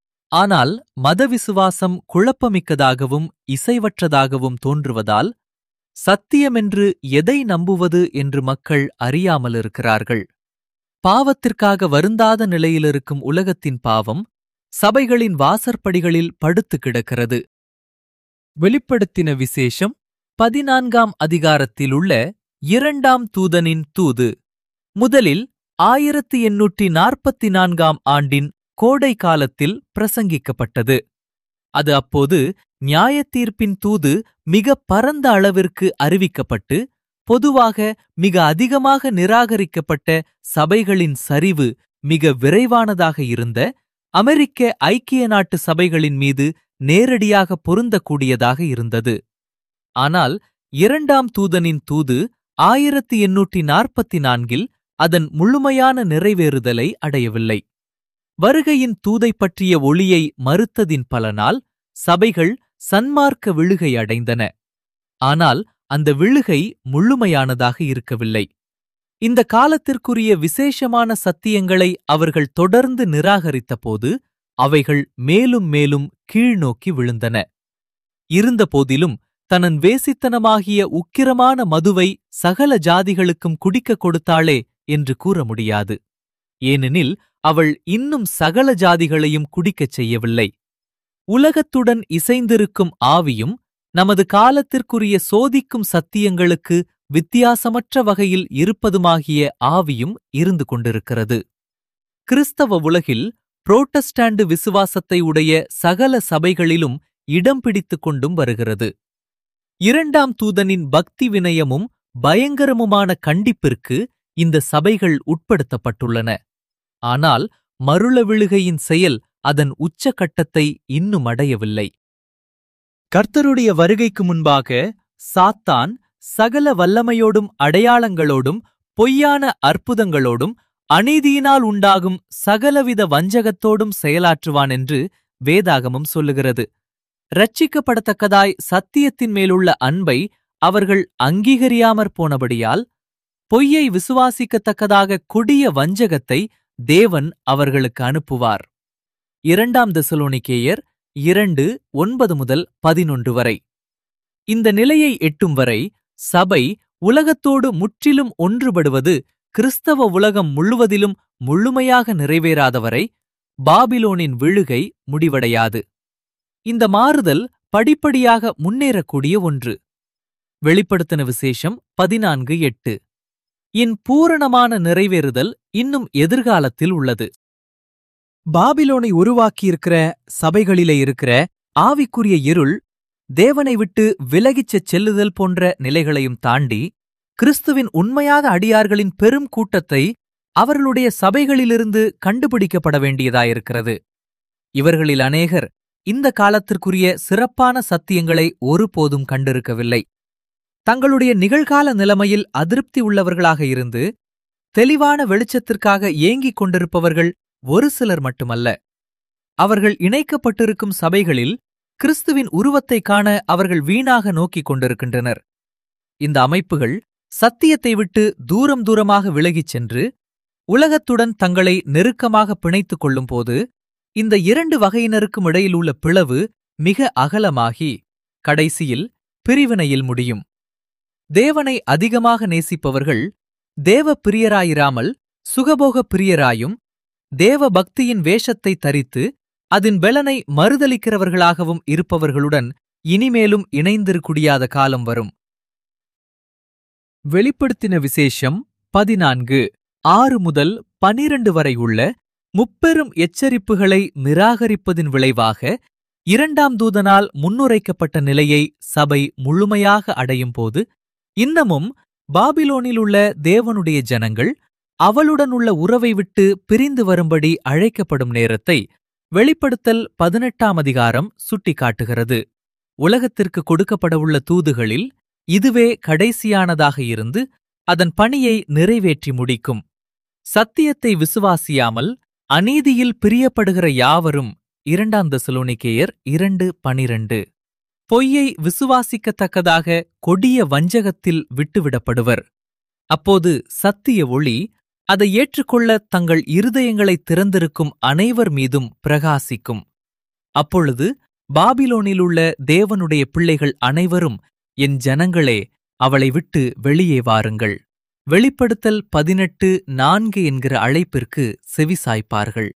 ஆனால் மதவிசுவாசம் குழப்பமிக்கதாகவும் இசைவற்றதாகவும் தோன்றுவதால் சத்தியமென்று எதை நம்புவது என்று மக்கள் அறியாமலிருக்கிறார்கள் பாவத்திற்காக வருந்தாத நிலையிலிருக்கும் உலகத்தின் பாவம் சபைகளின் வாசற்படிகளில் படுத்து கிடக்கிறது வெளிப்படுத்தின விசேஷம் பதினான்காம் அதிகாரத்திலுள்ள இரண்டாம் தூதனின் தூது முதலில் ஆயிரத்தி எண்ணூற்றி நாற்பத்தி நான்காம் ஆண்டின் கோடை காலத்தில் பிரசங்கிக்கப்பட்டது அது அப்போது நியாயத்தீர்ப்பின் தூது மிக பரந்த அளவிற்கு அறிவிக்கப்பட்டு பொதுவாக மிக அதிகமாக நிராகரிக்கப்பட்ட சபைகளின் சரிவு மிக விரைவானதாக இருந்த அமெரிக்க ஐக்கிய நாட்டு சபைகளின் மீது நேரடியாக பொருந்தக்கூடியதாக இருந்தது ஆனால் இரண்டாம் தூதனின் தூது ஆயிரத்தி எண்ணூற்றி நாற்பத்தி நான்கில் அதன் முழுமையான நிறைவேறுதலை அடையவில்லை வருகையின் தூதை பற்றிய ஒளியை மறுத்ததின் பலனால் சபைகள் சன்மார்க்க விழுகை அடைந்தன ஆனால் அந்த விழுகை முழுமையானதாக இருக்கவில்லை இந்த காலத்திற்குரிய விசேஷமான சத்தியங்களை அவர்கள் தொடர்ந்து நிராகரித்தபோது அவைகள் மேலும் மேலும் கீழ்நோக்கி விழுந்தன இருந்தபோதிலும் தனன் வேசித்தனமாகிய உக்கிரமான மதுவை சகல ஜாதிகளுக்கும் குடிக்கக் கொடுத்தாளே என்று கூற முடியாது ஏனெனில் அவள் இன்னும் சகல ஜாதிகளையும் குடிக்கச் செய்யவில்லை உலகத்துடன் இசைந்திருக்கும் ஆவியும் நமது காலத்திற்குரிய சோதிக்கும் சத்தியங்களுக்கு வித்தியாசமற்ற வகையில் இருப்பதுமாகிய ஆவியும் இருந்து கொண்டிருக்கிறது கிறிஸ்தவ உலகில் புரோட்டஸ்டாண்டு விசுவாசத்தை உடைய சகல சபைகளிலும் இடம் பிடித்துக் கொண்டும் வருகிறது இரண்டாம் தூதனின் பக்தி வினயமும் பயங்கரமுமான கண்டிப்பிற்கு இந்த சபைகள் உட்படுத்தப்பட்டுள்ளன ஆனால் மருள விழுகையின் செயல் அதன் உச்சகட்டத்தை இன்னும் அடையவில்லை கர்த்தருடைய வருகைக்கு முன்பாக சாத்தான் சகல வல்லமையோடும் அடையாளங்களோடும் பொய்யான அற்புதங்களோடும் அநீதியினால் உண்டாகும் சகலவித வஞ்சகத்தோடும் செயலாற்றுவான் என்று வேதாகமம் சொல்லுகிறது ரட்சிக்கப்படத்தக்கதாய் சத்தியத்தின் மேலுள்ள அன்பை அவர்கள் அங்கீகரியாமற் போனபடியால் பொய்யை விசுவாசிக்கத்தக்கதாக கொடிய வஞ்சகத்தை தேவன் அவர்களுக்கு அனுப்புவார் இரண்டாம் தெசலோனிக்கேயர் இரண்டு ஒன்பது முதல் பதினொன்று வரை இந்த நிலையை எட்டும் வரை சபை உலகத்தோடு முற்றிலும் ஒன்றுபடுவது கிறிஸ்தவ உலகம் முழுவதிலும் முழுமையாக நிறைவேறாதவரை பாபிலோனின் விழுகை முடிவடையாது இந்த மாறுதல் படிப்படியாக முன்னேறக்கூடிய ஒன்று வெளிப்படுத்தின விசேஷம் பதினான்கு எட்டு இன் பூரணமான நிறைவேறுதல் இன்னும் எதிர்காலத்தில் உள்ளது பாபிலோனை உருவாக்கியிருக்கிற சபைகளிலே இருக்கிற ஆவிக்குரிய இருள் தேவனை விட்டு விலகிச் செல்லுதல் போன்ற நிலைகளையும் தாண்டி கிறிஸ்துவின் உண்மையாக அடியார்களின் பெரும் கூட்டத்தை அவர்களுடைய சபைகளிலிருந்து கண்டுபிடிக்கப்பட வேண்டியதாயிருக்கிறது இவர்களில் அநேகர் இந்த காலத்திற்குரிய சிறப்பான சத்தியங்களை ஒருபோதும் கண்டிருக்கவில்லை தங்களுடைய நிகழ்கால நிலைமையில் அதிருப்தி உள்ளவர்களாக இருந்து தெளிவான வெளிச்சத்திற்காக ஏங்கிக் கொண்டிருப்பவர்கள் ஒரு சிலர் மட்டுமல்ல அவர்கள் இணைக்கப்பட்டிருக்கும் சபைகளில் கிறிஸ்துவின் உருவத்தைக் காண அவர்கள் வீணாக நோக்கிக் கொண்டிருக்கின்றனர் இந்த அமைப்புகள் சத்தியத்தை விட்டு தூரம் தூரமாக விலகிச் சென்று உலகத்துடன் தங்களை நெருக்கமாக பிணைத்துக் கொள்ளும்போது இந்த இரண்டு வகையினருக்கும் இடையில் உள்ள பிளவு மிக அகலமாகி கடைசியில் பிரிவினையில் முடியும் தேவனை அதிகமாக நேசிப்பவர்கள் தேவ பிரியராயிராமல் சுகபோக பிரியராயும் தேவ பக்தியின் வேஷத்தை தரித்து அதன் பெலனை மறுதலிக்கிறவர்களாகவும் இருப்பவர்களுடன் இனிமேலும் இணைந்திருக்குடியாத காலம் வரும் வெளிப்படுத்தின விசேஷம் பதினான்கு ஆறு முதல் பனிரண்டு வரை உள்ள முப்பெரும் எச்சரிப்புகளை நிராகரிப்பதின் விளைவாக இரண்டாம் தூதனால் முன்னுரைக்கப்பட்ட நிலையை சபை முழுமையாக அடையும் போது இன்னமும் பாபிலோனில் உள்ள தேவனுடைய ஜனங்கள் அவளுடன் உள்ள உறவை விட்டு பிரிந்து வரும்படி அழைக்கப்படும் நேரத்தை வெளிப்படுத்தல் பதினெட்டாம் அதிகாரம் சுட்டிக்காட்டுகிறது உலகத்திற்கு கொடுக்கப்படவுள்ள தூதுகளில் இதுவே கடைசியானதாக இருந்து அதன் பணியை நிறைவேற்றி முடிக்கும் சத்தியத்தை விசுவாசியாமல் அநீதியில் பிரியப்படுகிற யாவரும் இரண்டாம் தெசலோனிக்கேயர் இரண்டு பனிரண்டு பொய்யை விசுவாசிக்கத்தக்கதாக கொடிய வஞ்சகத்தில் விட்டுவிடப்படுவர் அப்போது சத்திய ஒளி அதை ஏற்றுக்கொள்ள தங்கள் இருதயங்களைத் திறந்திருக்கும் அனைவர் மீதும் பிரகாசிக்கும் அப்பொழுது பாபிலோனிலுள்ள தேவனுடைய பிள்ளைகள் அனைவரும் என் ஜனங்களே அவளை விட்டு வெளியே வாருங்கள் வெளிப்படுத்தல் பதினெட்டு நான்கு என்கிற அழைப்பிற்கு செவிசாய்ப்பார்கள்